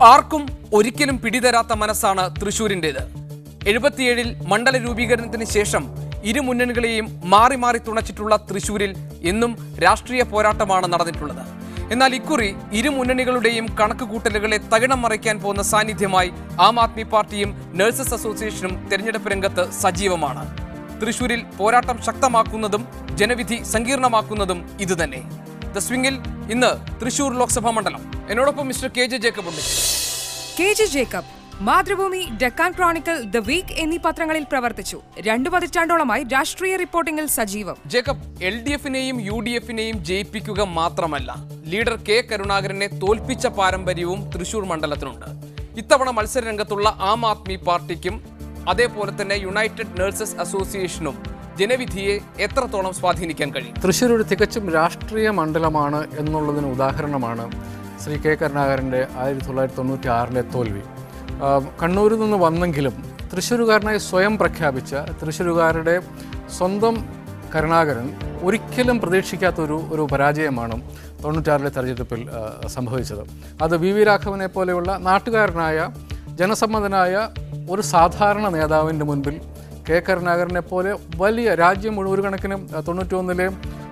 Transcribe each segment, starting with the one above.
ആർക്കും ഒരിക്കലും പിടിതരാത്ത മനസ്സാണ് തൃശൂരിൻ്റേത് എഴുപത്തിയേഴിൽ മണ്ഡല രൂപീകരണത്തിന് ശേഷം ഇരു മുന്നണികളെയും മാറി മാറി തുണച്ചിട്ടുള്ള തൃശൂരിൽ എന്നും രാഷ്ട്രീയ പോരാട്ടമാണ് നടന്നിട്ടുള്ളത് എന്നാൽ ഇക്കുറി ഇരു മുന്നണികളുടെയും കണക്കുകൂട്ടലുകളെ തകിടം മറിക്കാൻ പോകുന്ന സാന്നിധ്യമായി ആം ആദ്മി പാർട്ടിയും നഴ്സസ് അസോസിയേഷനും തെരഞ്ഞെടുപ്പ് രംഗത്ത് സജീവമാണ് തൃശൂരിൽ പോരാട്ടം ശക്തമാക്കുന്നതും ജനവിധി സങ്കീർണമാക്കുന്നതും ഇതുതന്നെ ദ സ്വിംഗിൽ ഇന്ന് തൃശൂർ ലോക്സഭാ മണ്ഡലം എന്നോടൊപ്പം മിസ്റ്റർ കെ ജെ ജേക്കബ് ഉണ്ട് K J Jacob Mathrubhumi Deccan chronicle the week എന്നീ പത്രങ്ങളിൽ പ്രവർത്തിച്ചു രണ്ടു പതിറ്റാണ്ടോളമായി രാഷ്ട്രീയ റിപ്പോർട്ടിംഗിൽ സജീവം ജേക്കബ് എൽ ഡി എഫിനെയും യു ഡി എഫിനെയും ജയിപ്പിക്കുക മാത്രമല്ല ലീഡർ കെ കരുണാകരനെ തോൽപ്പിച്ച പാരമ്പര്യവും തൃശൂർ മണ്ഡലത്തിനുണ്ട് ഇത്തവണ മത്സര രംഗത്തുള്ള ആം ആദ്മി പാർട്ടിക്കും അതേപോലെ തന്നെ യുണൈറ്റഡ് നഴ്സസ് അസോസിയേഷനും ജനവിധിയെ എത്രത്തോളം സ്വാധീനിക്കാൻ കഴിയും തൃശ്ശൂർ ഒരു തികച്ചും രാഷ്ട്രീയ മണ്ഡലമാണ് എന്നുള്ളതിന് ഉദാഹരണമാണ് ശ്രീ കെ കരുണാകരൻ്റെ ആയിരത്തി തൊള്ളായിരത്തി തൊണ്ണൂറ്റി ആറിലെ തോൽവി ആ, കണ്ണൂരിൽ നിന്ന് വന്നെങ്കിലും തൃശ്ശൂരുകാരനായി സ്വയം പ്രഖ്യാപിച്ച തൃശ്ശൂരുകാരുടെ സ്വന്തം കരുണാകരൻ ഒരിക്കലും പ്രതീക്ഷിക്കാത്ത ഒരു ഒരു പരാജയമാണ് തൊണ്ണൂറ്റാറിലെ തെരഞ്ഞെടുപ്പിൽ ആ, സംഭവിച്ചത് അത് വി വി രാഘവനെ പോലെയുള്ള നാട്ടുകാരനായ ജനസമ്മതനായ ഒരു സാധാരണ നേതാവിൻ്റെ മുൻപിൽ കെ കരുണാകരനെ പോലെ വലിയ രാജ്യം മുഴുവൻ ഒരു കണക്കിന് തൊണ്ണൂറ്റി ഒന്നിലെ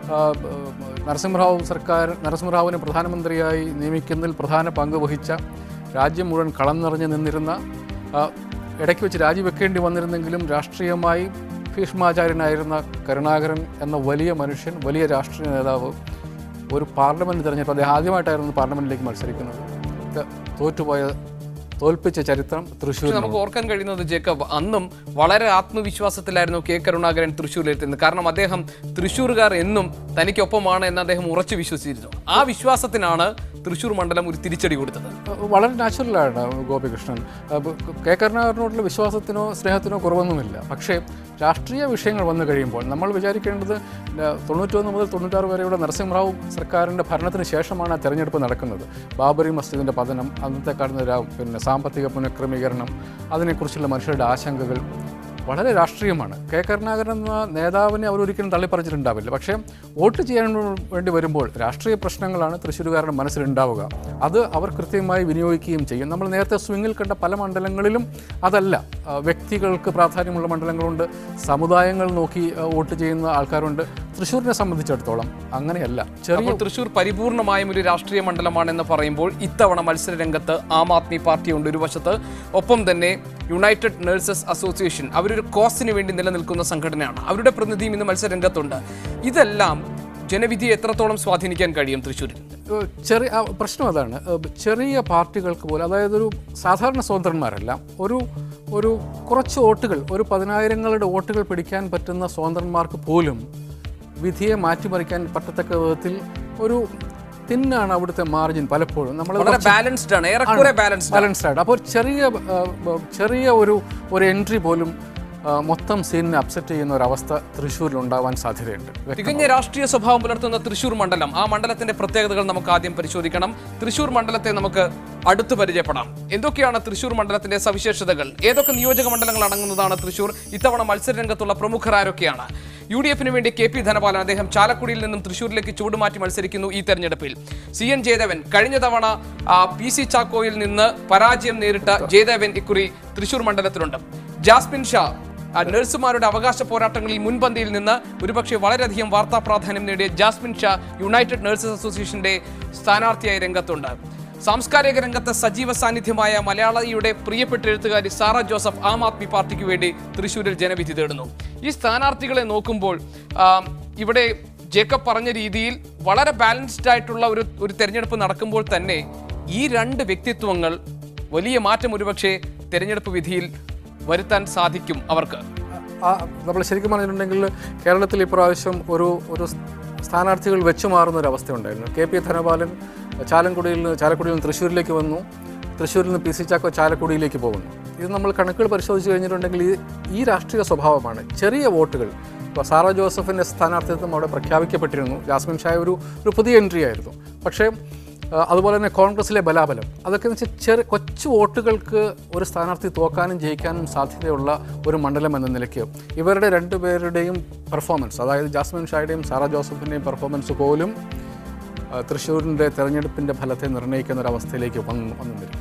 നരസിംഹറാവു സർക്കാർ നരസിംഹറാവുവിനെ പ്രധാനമന്ത്രിയായി നിയമിക്കുന്നതിൽ പ്രധാന പങ്ക് വഹിച്ച രാജ്യം മുഴുവൻ കളം നിറഞ്ഞു നിന്നിരുന്ന ആ, ഇടയ്ക്ക് വെച്ച് രാജിവെക്കേണ്ടി വന്നിരുന്നെങ്കിലും രാഷ്ട്രീയമായി ഭീഷ്മാചാര്യനായിരുന്ന കരുണാകരൻ എന്ന വലിയ മനുഷ്യൻ വലിയ രാഷ്ട്രീയ നേതാവ് ഒരു പാർലമെൻറ്റ് തിരഞ്ഞെടുപ്പ് അദ്ദേഹം ആദ്യമായിട്ടായിരുന്നു പാർലമെൻറ്റിലേക്ക് മത്സരിക്കുന്നത് ഇത് തോറ്റുപോയ തോൽപ്പിച്ച ചരിത്രം തൃശ്ശൂർ പക്ഷെ നമുക്ക് ഓർക്കാൻ കഴിയുന്നത് ജേക്കബ് അന്നും വളരെ ആത്മവിശ്വാസത്തിലായിരുന്നു കെ കരുണാകരൻ തൃശ്ശൂരിലെത്തുന്നത് കാരണം അദ്ദേഹം തൃശ്ശൂരുകാർ എന്നും തനിക്കൊപ്പമാണ് എന്ന് അദ്ദേഹം ഉറച്ചു വിശ്വസിച്ചിരുന്നു ആ വിശ്വാസത്തിനാണ് തൃശ്ശൂർ മണ്ഡലം ഒരു തിരിച്ചടി കൊടുത്തത് വളരെ നാച്ചുറലാണ് ഗോപികൃഷ്ണൻ അപ്പൊ കെ കരുണാകരനോടുള്ള വിശ്വാസത്തിനോ സ്നേഹത്തിനോ കുറവൊന്നുമില്ല പക്ഷേ രാഷ്ട്രീയ വിഷയങ്ങൾ വന്നു കഴിയുമ്പോൾ നമ്മൾ വിചാരിക്കേണ്ടത് ന- തൊണ്ണൂറ്റൊന്ന് മുതൽ തൊണ്ണൂറ്റാറ് വരെയുള്ള നരസിംഹറാവു സർക്കാരിൻ്റെ ഭരണത്തിന് ശേഷമാണ് ആ തെരഞ്ഞെടുപ്പ് നടക്കുന്നത് ബാബറി മസ്ജിദിൻ്റെ പതനം അന്നത്തെ കാണുന്ന രാ- പിന്നെ സാമ്പത്തിക പുനഃക്രമീകരണം അതിനെക്കുറിച്ചുള്ള മനുഷ്യരുടെ ആശങ്കകൾ വളരെ രാഷ്ട്രീയമാണ് കെ കരുണാകരൻ എന്ന നേതാവിനെ അവർ ഒരിക്കലും തള്ളിപ്പറഞ്ഞിട്ടുണ്ടാവില്ല പക്ഷേ വോട്ട് ചെയ്യാൻ വേണ്ടി വരുമ്പോൾ രാഷ്ട്രീയ പ്രശ്നങ്ങളാണ് തൃശ്ശൂരുകാരുടെ മനസ്സിലുണ്ടാവുക അത് അവർ കൃത്യമായി വിനിയോഗിക്കുകയും ചെയ്യും നമ്മൾ നേരത്തെ സ്വിങ്ങിൽ കണ്ട പല മണ്ഡലങ്ങളിലും അതല്ല ആ, വ്യക്തികൾക്ക് പ്രാധാന്യമുള്ള മണ്ഡലങ്ങളുണ്ട് സമുദായങ്ങൾ നോക്കി ആ, വോട്ട് ചെയ്യുന്ന ആൾക്കാരുണ്ട് തൃശ്ശൂരിനെ സംബന്ധിച്ചിടത്തോളം അങ്ങനെയല്ല ചെറിയ അപ്പോൾ തൃശ്ശൂർ പരിപൂർണമായും ഒരു രാഷ്ട്രീയ മണ്ഡലമാണെന്ന് പറയുമ്പോൾ ഇത്തവണ മത്സര രംഗത്ത് ആം ആദ്മി പാർട്ടിയുണ്ട് ഒരു വശത്ത് ഒപ്പം തന്നെ യുണൈറ്റഡ് നഴ്സസ് അസോസിയേഷൻ അവരൊരു കോസിന് വേണ്ടി നിലനിൽക്കുന്ന സംഘടനയാണ് അവരുടെ പ്രതിനിധിയും ഇന്ന് മത്സര രംഗത്തുണ്ട് ഇതെല്ലാം ജനവിധിയെ എത്രത്തോളം സ്വാധീനിക്കാൻ കഴിയും തൃശ്ശൂരിൽ ഏഹ് ചെറിയ ആ, പ്രശ്നം അതാണ് ഏഹ് ചെറിയ പാർട്ടികൾക്ക് പോലും അതായത് ഒരു സാധാരണ സ്വതന്ത്രന്മാരല്ല ഒരു ഒരു കുറച്ച് വോട്ടുകൾ ഒരു പതിനായിരങ്ങളുടെ വോട്ടുകൾ പിടിക്കാൻ പറ്റുന്ന സ്വതന്ത്രന്മാർക്ക് പോലും വിധിയെ മാറ്റിമറിക്കാൻ പറ്റത്തക്ക വിധത്തിൽ ഒരു തിന്നാണ് അവിടുത്തെ മാർജിൻ പലപ്പോഴും നമ്മൾ വളരെ ബാലൻസ്ഡ് ആണ് ഏറെക്കുറെ ബാലൻസ്ഡ് ബാലൻസ്ഡ് ആയിട്ട് അപ്പോൾ ഒരു ചെറിയ ഏഹ്, ചെറിയ ഒരു ഒരു എൻട്രി പോലും ഏഹ്, മൊത്തം സീനിനെ അപ്സെറ്റ് ചെയ്യുന്ന ഒരു അവസ്ഥ തൃശ്ശൂരിൽ ഉണ്ടാവാൻ സാധ്യതയുണ്ട് തികഞ്ഞ രാഷ്ട്രീയ സ്വഭാവം പുലർത്തുന്ന തൃശൂർ മണ്ഡലം ആ മണ്ഡലത്തിന്റെ പ്രത്യേകതകൾ നമുക്ക് ആദ്യം പരിശോധിക്കണം തൃശൂർ മണ്ഡലത്തെ നമുക്ക് അടുത്ത് പരിചയപ്പെടാം എന്തൊക്കെയാണ് തൃശൂർ മണ്ഡലത്തിന്റെ സവിശേഷതകൾ ഏതൊക്കെ നിയോജക മണ്ഡലങ്ങൾ അടങ്ങുന്നതാണ് തൃശൂർ ഇത്തവണ മത്സര രംഗത്തുള്ള പ്രമുഖർ ആരൊക്കെയാണ് യു ഡി എഫിന് വേണ്ടി കെ പി ധനപാലൻ അദ്ദേഹം ചാലക്കുടിയിൽ നിന്നും തൃശൂരിലേക്ക് ചൂടുമാറ്റി മത്സരിക്കുന്നു ഈ തെരഞ്ഞെടുപ്പിൽ സി എൻ ജയദേവൻ കഴിഞ്ഞ തവണ ആ, പി സി ചാക്കോയിൽ നിന്ന് പരാജയം നേരിട്ട ജയദേവൻ ഇക്കുറി തൃശൂർ മണ്ഡലത്തിലുണ്ട് ജാസ്മിൻ ഷാ ആ നഴ്സുമാരുടെ അവകാശ പോരാട്ടങ്ങളിൽ മുൻപന്തിയിൽ നിന്ന് ഒരുപക്ഷെ വളരെയധികം വാർത്താ പ്രാധാന്യം നേടിയ ജാസ്മിൻ ഷാ യുണൈറ്റഡ് നഴ്സസ് അസോസിയേഷന്റെ സ്ഥാനാർത്ഥിയായി രംഗത്തുണ്ട് സാംസ്കാരിക രംഗത്ത് സജീവ സാന്നിധ്യമായ മലയാളിയുടെ പ്രിയപ്പെട്ട എഴുത്തുകാരി സാറ ജോസഫ് ആം ആദ്മി പാർട്ടിക്ക് വേണ്ടി തൃശൂരിൽ ജനവിധി തേടുന്നു ഈ സ്ഥാനാർത്ഥികളെ നോക്കുമ്പോൾ ആ, ഇവിടെ ജേക്കബ് പറഞ്ഞ രീതിയിൽ വളരെ ബാലൻസ്ഡ് ആയിട്ടുള്ള ഒരു ഒരു തെരഞ്ഞെടുപ്പ് നടക്കുമ്പോൾ തന്നെ ഈ രണ്ട് വ്യക്തിത്വങ്ങൾ വലിയ മാറ്റം ഒരുപക്ഷെ തെരഞ്ഞെടുപ്പ് വിധിയിൽ വരുത്താൻ സാധിക്കും അവർക്ക് ആ നമ്മൾ ശരിക്കും പറഞ്ഞിട്ടുണ്ടെങ്കിൽ കേരളത്തിൽ ഇപ്രാവശ്യം ഒരു ഒരു സ്ഥാനാർത്ഥികൾ വെച്ചു മാറുന്ന ഒരു അവസ്ഥ ഉണ്ടായിരുന്നു കെ പി ധനപാലൻ ചാലക്കുടിയിൽ നിന്ന് ചാലക്കുടിയിൽ നിന്ന് തൃശ്ശൂരിലേക്ക് വന്നു തൃശ്ശൂരിൽ നിന്ന് പി സി ചാക്കോ ചാലക്കുടിയിലേക്ക് പോകുന്നു ഇത് നമ്മൾ കണക്കുകൾ പരിശോധിച്ച് കഴിഞ്ഞിട്ടുണ്ടെങ്കിൽ ഈ ഈ രാഷ്ട്രീയ സ്വഭാവമാണ് ചെറിയ വോട്ടുകൾ ഇപ്പോൾ സാറ ജോസഫിൻ്റെ സ്ഥാനാർത്ഥിത്വം അവിടെ പ്രഖ്യാപിക്കപ്പെട്ടിരുന്നു ജാസ്മിൻ ഷായ ഒരു ഒരു പുതിയ എൻട്രി ആയിരുന്നു പക്ഷേ ആ, അതുപോലെ തന്നെ കോൺഗ്രസിലെ ബലാബലം അതൊക്കെ എന്ന് വെച്ചാൽ ചെറിയ കൊച്ചു വോട്ടുകൾക്ക് ഒരു സ്ഥാനാർത്ഥി തോക്കാനും ജയിക്കാനും സാധ്യതയുള്ള ഒരു മണ്ഡലം എന്ന നിലയ്ക്ക് ഇവരുടെ രണ്ടുപേരുടെയും പെർഫോമൻസ് അതായത് ജാസ്മിൻ ഷായുടെയും സാറ ജോസഫിൻ്റെയും പെർഫോമൻസ് പോലും ആ, തൃശ്ശൂരിൻ്റെ തെരഞ്ഞെടുപ്പിൻ്റെ ഫലത്തെ നിർണ്ണയിക്കുന്ന ഒരു അവസ്ഥയിലേക്ക് വന്നു വന്നിരിക്കും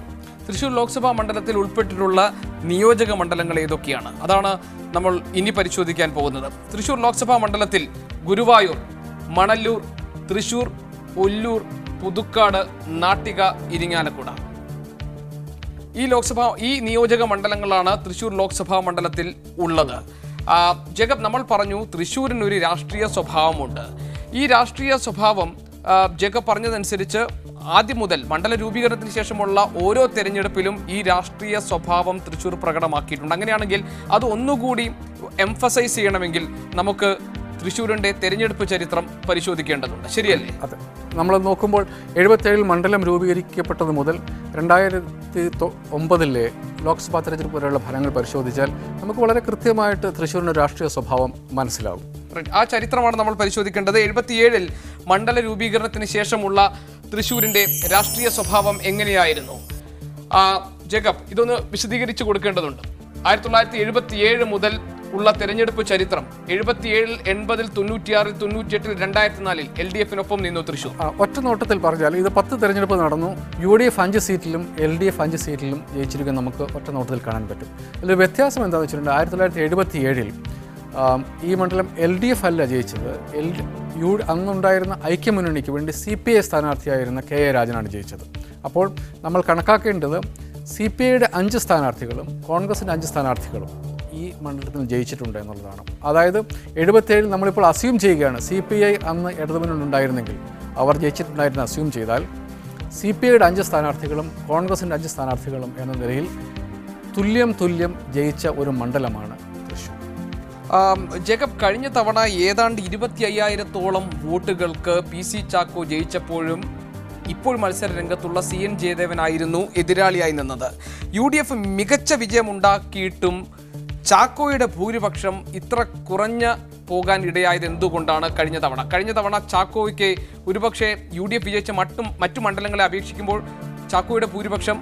തൃശൂർ ലോക്സഭാ മണ്ഡലത്തിൽ ഉൾപ്പെട്ടിട്ടുള്ള നിയോജക മണ്ഡലങ്ങൾ ഏതൊക്കെയാണ് അതാണ് നമ്മൾ ഇനി പരിശോധിക്കാൻ പോകുന്നത് തൃശൂർ ലോക്സഭാ മണ്ഡലത്തിൽ ഗുരുവായൂർ മണല്ലൂർ തൃശൂർ ഒല്ലൂർ പുതുക്കാട് നാട്ടിക ഇരിങ്ങാലക്കുട ഈ ലോക്സഭ ഈ നിയോജക മണ്ഡലങ്ങളാണ് തൃശൂർ ലോക്സഭാ മണ്ഡലത്തിൽ ഉള്ളത് ആ, ജഗത് നമ്മൾ പറഞ്ഞു തൃശ്ശൂരിന് ഒരു രാഷ്ട്രീയ സ്വഭാവമുണ്ട് ഈ രാഷ്ട്രീയ സ്വഭാവം ആ, ജഗത് പറഞ്ഞതനുസരിച്ച് ആദ്യം മുതൽ മണ്ഡല രൂപീകരണത്തിന് ശേഷമുള്ള ഓരോ തെരഞ്ഞെടുപ്പിലും ഈ രാഷ്ട്രീയ സ്വഭാവം തൃശ്ശൂർ പ്രകടമാക്കിയിട്ടുണ്ട് അങ്ങനെയാണെങ്കിൽ അത് ഒന്നുകൂടി എംഫസൈസ് ചെയ്യണമെങ്കിൽ നമുക്ക് തൃശ്ശൂരിന്റെ തെരഞ്ഞെടുപ്പ് ചരിത്രം പരിശോധിക്കേണ്ടതുണ്ട് ശരിയല്ലേ അതെ നമ്മൾ നോക്കുമ്പോൾ എഴുപത്തേഴിൽ മണ്ഡലം രൂപീകരിക്കപ്പെട്ടത് മുതൽ രണ്ടായിരത്തി തൊ- ഒമ്പതിലെ ലോക്സഭാ തെരഞ്ഞെടുപ്പ് വരെയുള്ള ഫലങ്ങൾ പരിശോധിച്ചാൽ നമുക്ക് വളരെ കൃത്യമായിട്ട് തൃശ്ശൂരിന് രാഷ്ട്രീയ സ്വഭാവം മനസ്സിലാവും Right. ആ ചരിത്രമാണ് നമ്മൾ പരിശോധിക്കേണ്ടത് എഴുപത്തിയേഴിൽ മണ്ഡല രൂപീകരണത്തിന് ശേഷമുള്ള തൃശ്ശൂരിന്റെ രാഷ്ട്രീയ സ്വഭാവം എങ്ങനെയായിരുന്നു ആ, ജേക്കബ് ഇതൊന്ന് വിശദീകരിച്ചു കൊടുക്കേണ്ടതുണ്ട് ആയിരത്തി തൊള്ളായിരത്തി എഴുപത്തിയേഴ് മുതൽ ഉള്ള തെരഞ്ഞെടുപ്പ് ചരിത്രം എഴുപത്തിയേഴിൽ എൺപതിൽ തൊണ്ണൂറ്റിയാറിൽ തൊണ്ണൂറ്റിയെട്ടിൽ രണ്ടായിരത്തി നാലിൽ എൽ ഡി എഫിനൊപ്പം നിന്നു തൃശ്ശൂർ ആ, ഒറ്റ നോട്ടത്തിൽ പറഞ്ഞാൽ ഇത് പത്ത് തെരഞ്ഞെടുപ്പ് നടന്നു യു ഡി എഫ് അഞ്ച് സീറ്റിലും എൽ ഡി എഫ് അഞ്ച് സീറ്റിലും ജയിച്ചിരിക്കുന്ന നമുക്ക് ഒറ്റ നോട്ടത്തിൽ കാണാൻ പറ്റും അതിൽ വ്യത്യാസം എന്താണെന്ന് വെച്ചിട്ടുണ്ടെങ്കിൽ ആയിരത്തി തൊള്ളായിരത്തി എഴുപത്തി ഏഴിൽ ഈ മണ്ഡലം എൽ ഡി എഫ് അല്ല ജയിച്ചത് എൽ യു അന്നുണ്ടായിരുന്ന ഐക്യമുന്നണിക്ക് വേണ്ടി സി പി ഐ സ്ഥാനാർത്ഥിയായിരുന്ന കെ എ രാജനാണ് ജയിച്ചത് അപ്പോൾ നമ്മൾ കണക്കാക്കേണ്ടത് സി പി ഐയുടെ അഞ്ച് സ്ഥാനാർത്ഥികളും കോൺഗ്രസിൻ്റെ അഞ്ച് സ്ഥാനാർത്ഥികളും ഈ മണ്ഡലത്തിൽ ജയിച്ചിട്ടുണ്ട് എന്നുള്ളതാണ് അതായത് എഴുപത്തേഴിൽ നമ്മളിപ്പോൾ അസ്യൂം ചെയ്യുകയാണ് സി പി ഐ അന്ന് ഇടതുമുന്നുണ്ടായിരുന്നെങ്കിൽ അവർ ജയിച്ചിട്ടുണ്ടായിരുന്ന അസ്യൂം ചെയ്താൽ സി പി ഐയുടെ അഞ്ച് സ്ഥാനാർത്ഥികളും കോൺഗ്രസിൻ്റെ അഞ്ച് സ്ഥാനാർത്ഥികളും എന്ന നിലയിൽ തുല്യം തുല്യം ജയിച്ച ഒരു മണ്ഡലമാണ് തൃശ്ശൂർ ആം, ജേക്കബ് കഴിഞ്ഞ തവണ ഏതാണ്ട് ഇരുപത്തി അയ്യായിരത്തോളം വോട്ടുകൾക്ക് പി സി ചാക്കോ ജയിച്ചപ്പോഴും ഇപ്പോൾ മത്സര രംഗത്തുള്ള സി എൻ ജയദേവനായിരുന്നു എതിരാളിയായി നിന്നത് യു ഡി എഫ് മികച്ച വിജയമുണ്ടാക്കിയിട്ടും ചാക്കോയുടെ ഭൂരിപക്ഷം ഇത്ര കുറഞ്ഞ പോകാൻ ഇടയായത് എന്തുകൊണ്ടാണ് കഴിഞ്ഞ തവണ കഴിഞ്ഞ തവണ ചാക്കോയ്ക്ക് ഒരുപക്ഷെ യു ഡി എഫ് വിജയിച്ച മറ്റും മറ്റു മണ്ഡലങ്ങളെ അപേക്ഷിക്കുമ്പോൾ ചാക്കോയുടെ ഭൂരിപക്ഷം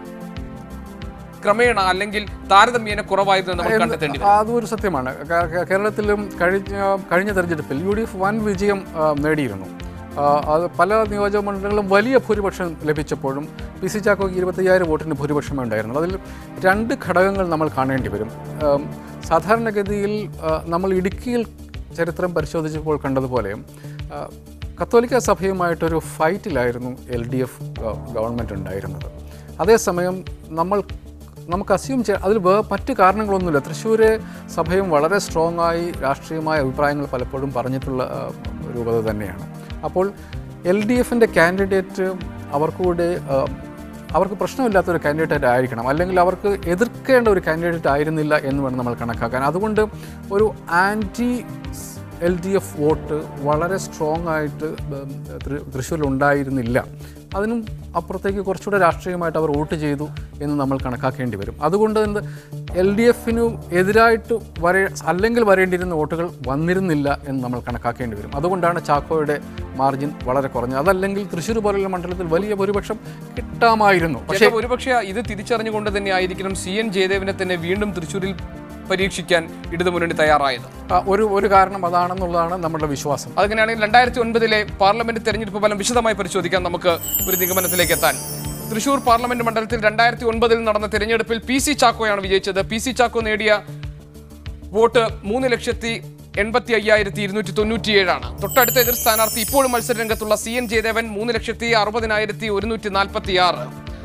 ക്രമേണ അല്ലെങ്കിൽ താരതമ്യേന കുറവായിരുന്നു എന്ന് നമുക്ക് കണ്ടെത്തേണ്ടി വരും. അതും ഒരു സത്യമാണ് കേ- കേ- കേരളത്തിലും കഴിഞ്ഞ കഴിഞ്ഞ തെരഞ്ഞെടുപ്പിൽ യു ഡി എഫ് വൻ വിജയം ആ, നേടിയിരുന്നു ആ, അത് പല നിയോജക മണ്ഡലങ്ങളിലും വലിയ ഭൂരിപക്ഷം ലഭിച്ചപ്പോഴും പി സി ചാക്കോയ്ക്ക് ഇരുപത്തയ്യായിരം വോട്ടിന് ഭൂരിപക്ഷമേ ഉണ്ടായിരുന്നുള്ളൂ അതിൽ രണ്ട് ഘടകങ്ങൾ നമ്മൾ കാണേണ്ടി വരും ആം, സാധാരണഗതിയിൽ ആ, നമ്മൾ ഇടുക്കിയിൽ ചരിത്രം പരിശോധിച്ചപ്പോൾ കണ്ടതുപോലെ ആ, കത്തോലിക്ക സഭയുമായിട്ടൊരു ഫൈറ്റിലായിരുന്നു എൽ ഡി എഫ് ഗവൺമെൻറ് ഉണ്ടായിരുന്നത് അതേസമയം നമ്മൾ നമുക്ക് അസ്യൂം ചെയ്യാം അതിൽ വേ മറ്റ് കാരണങ്ങളൊന്നുമില്ല തൃശ്ശൂരെ സഭയും വളരെ സ്ട്രോങ് ആയി രാഷ്ട്രീയമായ അഭിപ്രായങ്ങൾ പലപ്പോഴും പറഞ്ഞിട്ടുള്ള ആ, രൂപത തന്നെയാണ് അപ്പോൾ എൽ ഡി എഫിൻ്റെ കാൻഡിഡേറ്റ് അവർക്കൂടെ ആ, അവർക്ക് പ്രശ്നമില്ലാത്തൊരു കാൻഡിഡേറ്റ് ആയിരിക്കണം അല്ലെങ്കിൽ അവർക്ക് എതിർക്കേണ്ട ഒരു കാൻഡിഡേറ്റ് ആയിരുന്നില്ല എന്ന് വേണം നമ്മൾ കണക്കാക്കാൻ അതുകൊണ്ട് ഒരു anti L D F vote വളരെ സ്ട്രോങ് ആയിട്ട് ഉം, തൃ- തൃശ്ശൂരിൽ ഉണ്ടായിരുന്നില്ല അതിനും അപ്പുറത്തേക്ക് കുറച്ചുകൂടെ രാഷ്ട്രീയമായിട്ട് അവർ വോട്ട് ചെയ്തു എന്ന് നമ്മൾ കണക്കാക്കേണ്ടി വരും അതുകൊണ്ട് തന്നെ എൽ ഡി എഫിനു എതിരായിട്ട് വരേ അല്ലെങ്കിൽ വരേണ്ടിയിരുന്ന വോട്ടുകൾ വന്നിരുന്നില്ല എന്ന് നമ്മൾ കണക്കാക്കേണ്ടി വരും അതുകൊണ്ടാണ് ചാക്കോയുടെ മാർജിൻ വളരെ കുറഞ്ഞത് അതല്ലെങ്കിൽ തൃശ്ശൂർ പോലുള്ള മണ്ഡലത്തിൽ വലിയ ഭൂരിപക്ഷം കിട്ടാമായിരുന്നു പക്ഷേ ജേക്കബ് ഒരുപക്ഷെ ഇത് തിരിച്ചറിഞ്ഞുകൊണ്ട് തന്നെ ആയിരിക്കണം സി എൻ ജയദേവനെ തന്നെ വീണ്ടും തൃശ്ശൂരിൽ പരീക്ഷിക്കാൻ ഇടതു മുന്നണി തയ്യാറായത് ആ, ഒരു ഒരു കാരണം അതാണെന്നുള്ളതാണ് നമ്മുടെ വിശ്വാസം അതങ്ങനെയാണെങ്കിൽ രണ്ടായിരത്തി ഒൻപതിലെ പാർലമെന്റ് തെരഞ്ഞെടുപ്പ് ഫലം വിശദമായി പരിശോധിക്കാൻ നമുക്ക് ഒരു നിഗമനത്തിലേക്ക് എത്താൻ തൃശൂർ പാർലമെന്റ് മണ്ഡലത്തിൽ രണ്ടായിരത്തി ഒൻപതിൽ നടന്ന തെരഞ്ഞെടുപ്പിൽ പി സി ചാക്കോയാണ് വിജയിച്ചത് പി സി ചാക്കോ നേടിയ വോട്ട് മൂന്ന് ലക്ഷത്തി എൺപത്തി അയ്യായിരത്തി ഇരുന്നൂറ്റി തൊണ്ണൂറ്റിയേഴാണ് തൊട്ടടുത്ത എതിർ സ്ഥാനാർത്ഥി ഇപ്പോഴും മത്സര രംഗത്തുള്ള സി എൻ ജയദേവൻ മൂന്ന് ലക്ഷത്തി അറുപതിനായിരത്തി ഒരുന്നൂറ്റി നാൽപ്പത്തി ആറ്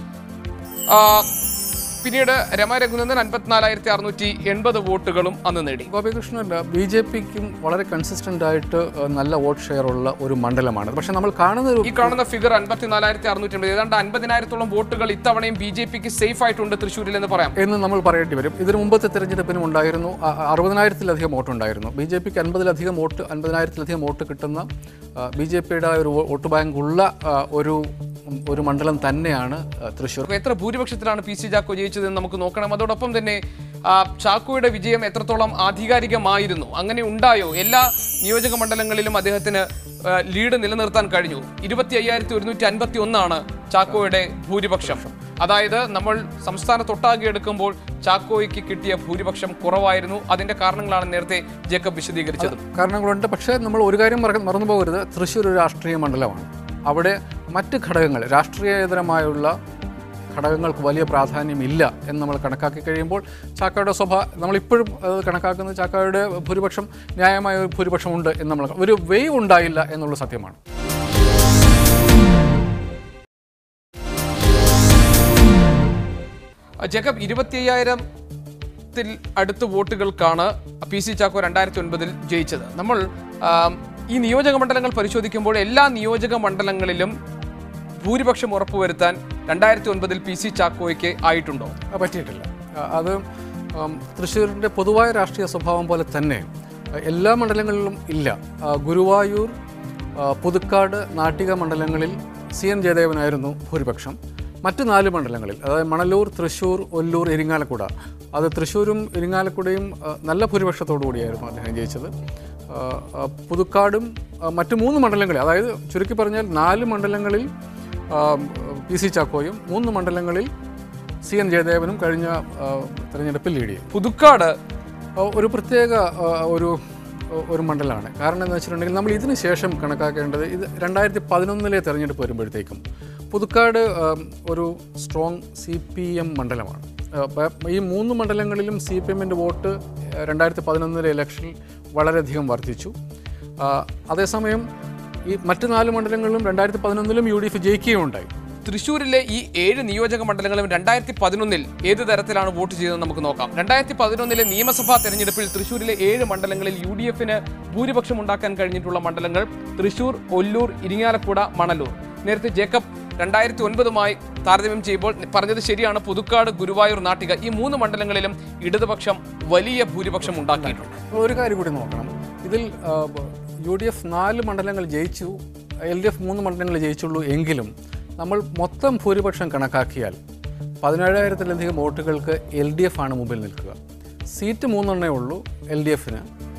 പിന്നീട് രമ രഘുനന്ദൻ അൻപത്തിനാലായിരത്തി അറുന്നൂറ്റി എൺപത് വോട്ടുകളും അന്ന് നേടി ഗോപികൃഷ്ണൻ ബി ജെ പിക്കും വളരെ കൺസിസ്റ്റന്റ് ആയിട്ട് ഏഹ്, നല്ല വോട്ട് ഷെയർ ഉള്ള ഒരു മണ്ഡലമാണ് പക്ഷെ നമ്മൾ കാണുന്ന ഒരു ഈ കാണുന്ന ഫിഗർ അൻപത്തിനാലായിരത്തി അറുന്നൂറ്റി എൺപത് ഏതാണ്ട് അൻപതിനായിരത്തോളം വോട്ടുകൾ ഇത്തവണയും ബി ജെ പിക്ക് സേഫ് ആയിട്ടുണ്ട് തൃശ്ശൂരിൽ എന്ന് പറയാം എന്ന് നമ്മൾ പറയേണ്ടി വരും ഇതിന് മുമ്പത്തെ തെരഞ്ഞെടുപ്പിനും ഉണ്ടായിരുന്നു അ- അറുപതിനായിരത്തിലധികം വോട്ട് ഉണ്ടായിരുന്നു ബി ജെ പിക്ക് അൻപതിലധികം വോട്ട് അൻപതിനായിരത്തിലധികം വോട്ട് കിട്ടുന്ന ബി ജെ പിയുടെ ഒരു വോ- വോട്ട് ബാങ്ക് ഉള്ള ആ, ഒരു ഒരു മണ്ഡലം തന്നെയാണ് ആ, തൃശ്ശൂർ എത്ര ഭൂരിപക്ഷത്തിലാണ് പി സി ചാക്കോ ജയിച്ചതെന്ന് നമുക്ക് നോക്കണം അതോടൊപ്പം തന്നെ ആ, ചാക്കോയുടെ വിജയം എത്രത്തോളം ആധികാരികമായിരുന്നു അങ്ങനെ ഉണ്ടായോ എല്ലാ നിയോജക മണ്ഡലങ്ങളിലും അദ്ദേഹത്തിന് ആ, ലീഡ് നിലനിർത്താൻ കഴിഞ്ഞു ഇരുപത്തി അയ്യായിരത്തി ഒരുന്നൂറ്റി അൻപത്തി ഒന്നാണ് ചാക്കോയുടെ ഭൂരിപക്ഷം അതായത് നമ്മൾ സംസ്ഥാനത്തൊട്ടാകെ എടുക്കുമ്പോൾ ചാക്കോയ്ക്ക് കിട്ടിയ ഭൂരിപക്ഷം കുറവായിരുന്നു അതിന്റെ കാരണങ്ങളാണ് നേരത്തെ ജേക്കബ് വിശദീകരിച്ചത് കാരണങ്ങളുണ്ട് പക്ഷേ നമ്മൾ ഒരു കാര്യം മറ- മറന്നു പോകരുത് തൃശ്ശൂർ ഒരു രാഷ്ട്രീയ മണ്ഡലമാണ് അവിടെ മറ്റ് ഘടകങ്ങൾ രാഷ്ട്രീയേതരമായുള്ള ഘടകങ്ങൾക്ക് വലിയ പ്രാധാന്യമില്ല എന്ന് നമ്മൾ കണക്കാക്കി കഴിയുമ്പോൾ ചാക്കോയുടെ സ്വഭാ നമ്മളിപ്പോഴും അത് കണക്കാക്കുന്നത് ചാക്കോയുടെ ഭൂരിപക്ഷം ന്യായമായ ഒരു ഭൂരിപക്ഷം ഉണ്ട് എന്ന് നമ്മൾ ഒരു വേവ് ഉണ്ടായില്ല എന്നുള്ള സത്യമാണ് ജേക്കബ് ഇരുപത്തി അയ്യായിരത്തിൽ അടുത്ത് വോട്ടുകൾക്കാണ് പി സി ചാക്കോ രണ്ടായിരത്തി ഒൻപതിൽ ജയിച്ചത് നമ്മൾ ആം, ഈ നിയോജക മണ്ഡലങ്ങൾ പരിശോധിക്കുമ്പോൾ എല്ലാ നിയോജക മണ്ഡലങ്ങളിലും ഭൂരിപക്ഷം ഉറപ്പുവരുത്താൻ രണ്ടായിരത്തി ഒൻപതിൽ പി സി ചാക്കോയ്ക്ക് ആയിട്ടുണ്ടോ ആ, പറ്റിയിട്ടില്ല ആ, അത് ഉം, തൃശ്ശൂരിൻ്റെ പൊതുവായ രാഷ്ട്രീയ സ്വഭാവം പോലെ തന്നെ ആ, എല്ലാ മണ്ഡലങ്ങളിലും ഇല്ല ആ, ഗുരുവായൂർ ആ, പുതുക്കാട് നാട്ടിക മണ്ഡലങ്ങളിൽ സി എൻ ജയദേവനായിരുന്നു ഭൂരിപക്ഷം മറ്റ് നാല് മണ്ഡലങ്ങളിൽ അതായത് മണലൂർ തൃശ്ശൂർ ഒല്ലൂർ ഇരിങ്ങാലക്കുട അത് തൃശ്ശൂരും ഇരിങ്ങാലക്കുടയും ആ, നല്ല ഭൂരിപക്ഷത്തോടു കൂടിയായിരുന്നു അദ്ദേഹം ജയിച്ചത് ആ, ആ, പുതുക്കാടും ആ, മറ്റ് മൂന്ന് മണ്ഡലങ്ങളിൽ അതായത് ചുരുക്കി പറഞ്ഞാൽ നാല് മണ്ഡലങ്ങളിൽ ആ, പി സി ചാക്കോയും മൂന്ന് മണ്ഡലങ്ങളിൽ സി എൻ ജയദേവനും കഴിഞ്ഞ ആ, തെരഞ്ഞെടുപ്പിൽ ലീഡ് ചെയ്തു പുതുക്കാട് ആ, ഒരു പ്രത്യേക ആ, ഒരു ഒരു മണ്ഡലമാണ് കാരണം എന്ന് വെച്ചിട്ടുണ്ടെങ്കിൽ നമ്മൾ ഇതിന് ശേഷം കണക്കാക്കേണ്ടത് ഇത് രണ്ടായിരത്തി പതിനൊന്നിലെ തെരഞ്ഞെടുപ്പ് വരുമ്പോഴത്തേക്കും പുതുക്കാട് ആ, ഒരു സ്ട്രോങ് സി പി എം മണ്ഡലമാണ് ആ, പ- ഈ മൂന്ന് മണ്ഡലങ്ങളിലും സി പി എമ്മിൻ്റെ വോട്ട് രണ്ടായിരത്തി പതിനൊന്നിലെ ഇലക്ഷനിൽ വളരെയധികം വർദ്ധിച്ചു ആ, അതേസമയം ഈ മറ്റ് നാല് മണ്ഡലങ്ങളിലും രണ്ടായിരത്തി പതിനൊന്നിലും യു ഡി എഫ് ജയിക്കുകയുണ്ടായി തൃശ്ശൂരിലെ ഈ ഏഴ് നിയോജക മണ്ഡലങ്ങളും രണ്ടായിരത്തി പതിനൊന്നിൽ ഏത് തരത്തിലാണ് വോട്ട് ചെയ്തതെന്ന് നമുക്ക് നോക്കാം രണ്ടായിരത്തി പതിനൊന്നിലെ നിയമസഭാ തെരഞ്ഞെടുപ്പിൽ തൃശ്ശൂരിലെ ഏഴ് മണ്ഡലങ്ങളിൽ യു ഡി എഫിന് ഭൂരിപക്ഷം ഉണ്ടാക്കാൻ കഴിഞ്ഞിട്ടുള്ള മണ്ഡലങ്ങൾ തൃശ്ശൂർ ഒല്ലൂർ ഇരിങ്ങാലക്കുട മണലൂർ നേരത്തെ ജേക്കബ് രണ്ടായിരത്തി ഒൻപതുമായി താരതമ്യം ചെയ്യുമ്പോൾ പറഞ്ഞത് ശരിയാണ് പുതുക്കാട് ഗുരുവായൂർ നാട്ടിക ഈ മൂന്ന് മണ്ഡലങ്ങളിലും ഇടതുപക്ഷം വലിയ ഭൂരിപക്ഷം ഉണ്ടാക്കിയിട്ടുണ്ട് അപ്പോൾ ഒരു കാര്യം കൂടി നോക്കണം ഇതിൽ യു ഡി എഫ് നാല് മണ്ഡലങ്ങൾ ജയിച്ചു എൽ ഡി എഫ് മൂന്ന് മണ്ഡലങ്ങൾ ജയിച്ചുള്ളൂ എങ്കിലും നമ്മൾ മൊത്തം ഭൂരിപക്ഷം കണക്കാക്കിയാൽ പതിനേഴായിരത്തിലധികം വോട്ടുകൾക്ക് എൽ ഡി എഫ് ആണ് മുമ്പിൽ നിൽക്കുക സീറ്റ് മൂന്നെണ്ണേ ഉള്ളൂ എൽ ഡി എഫിന്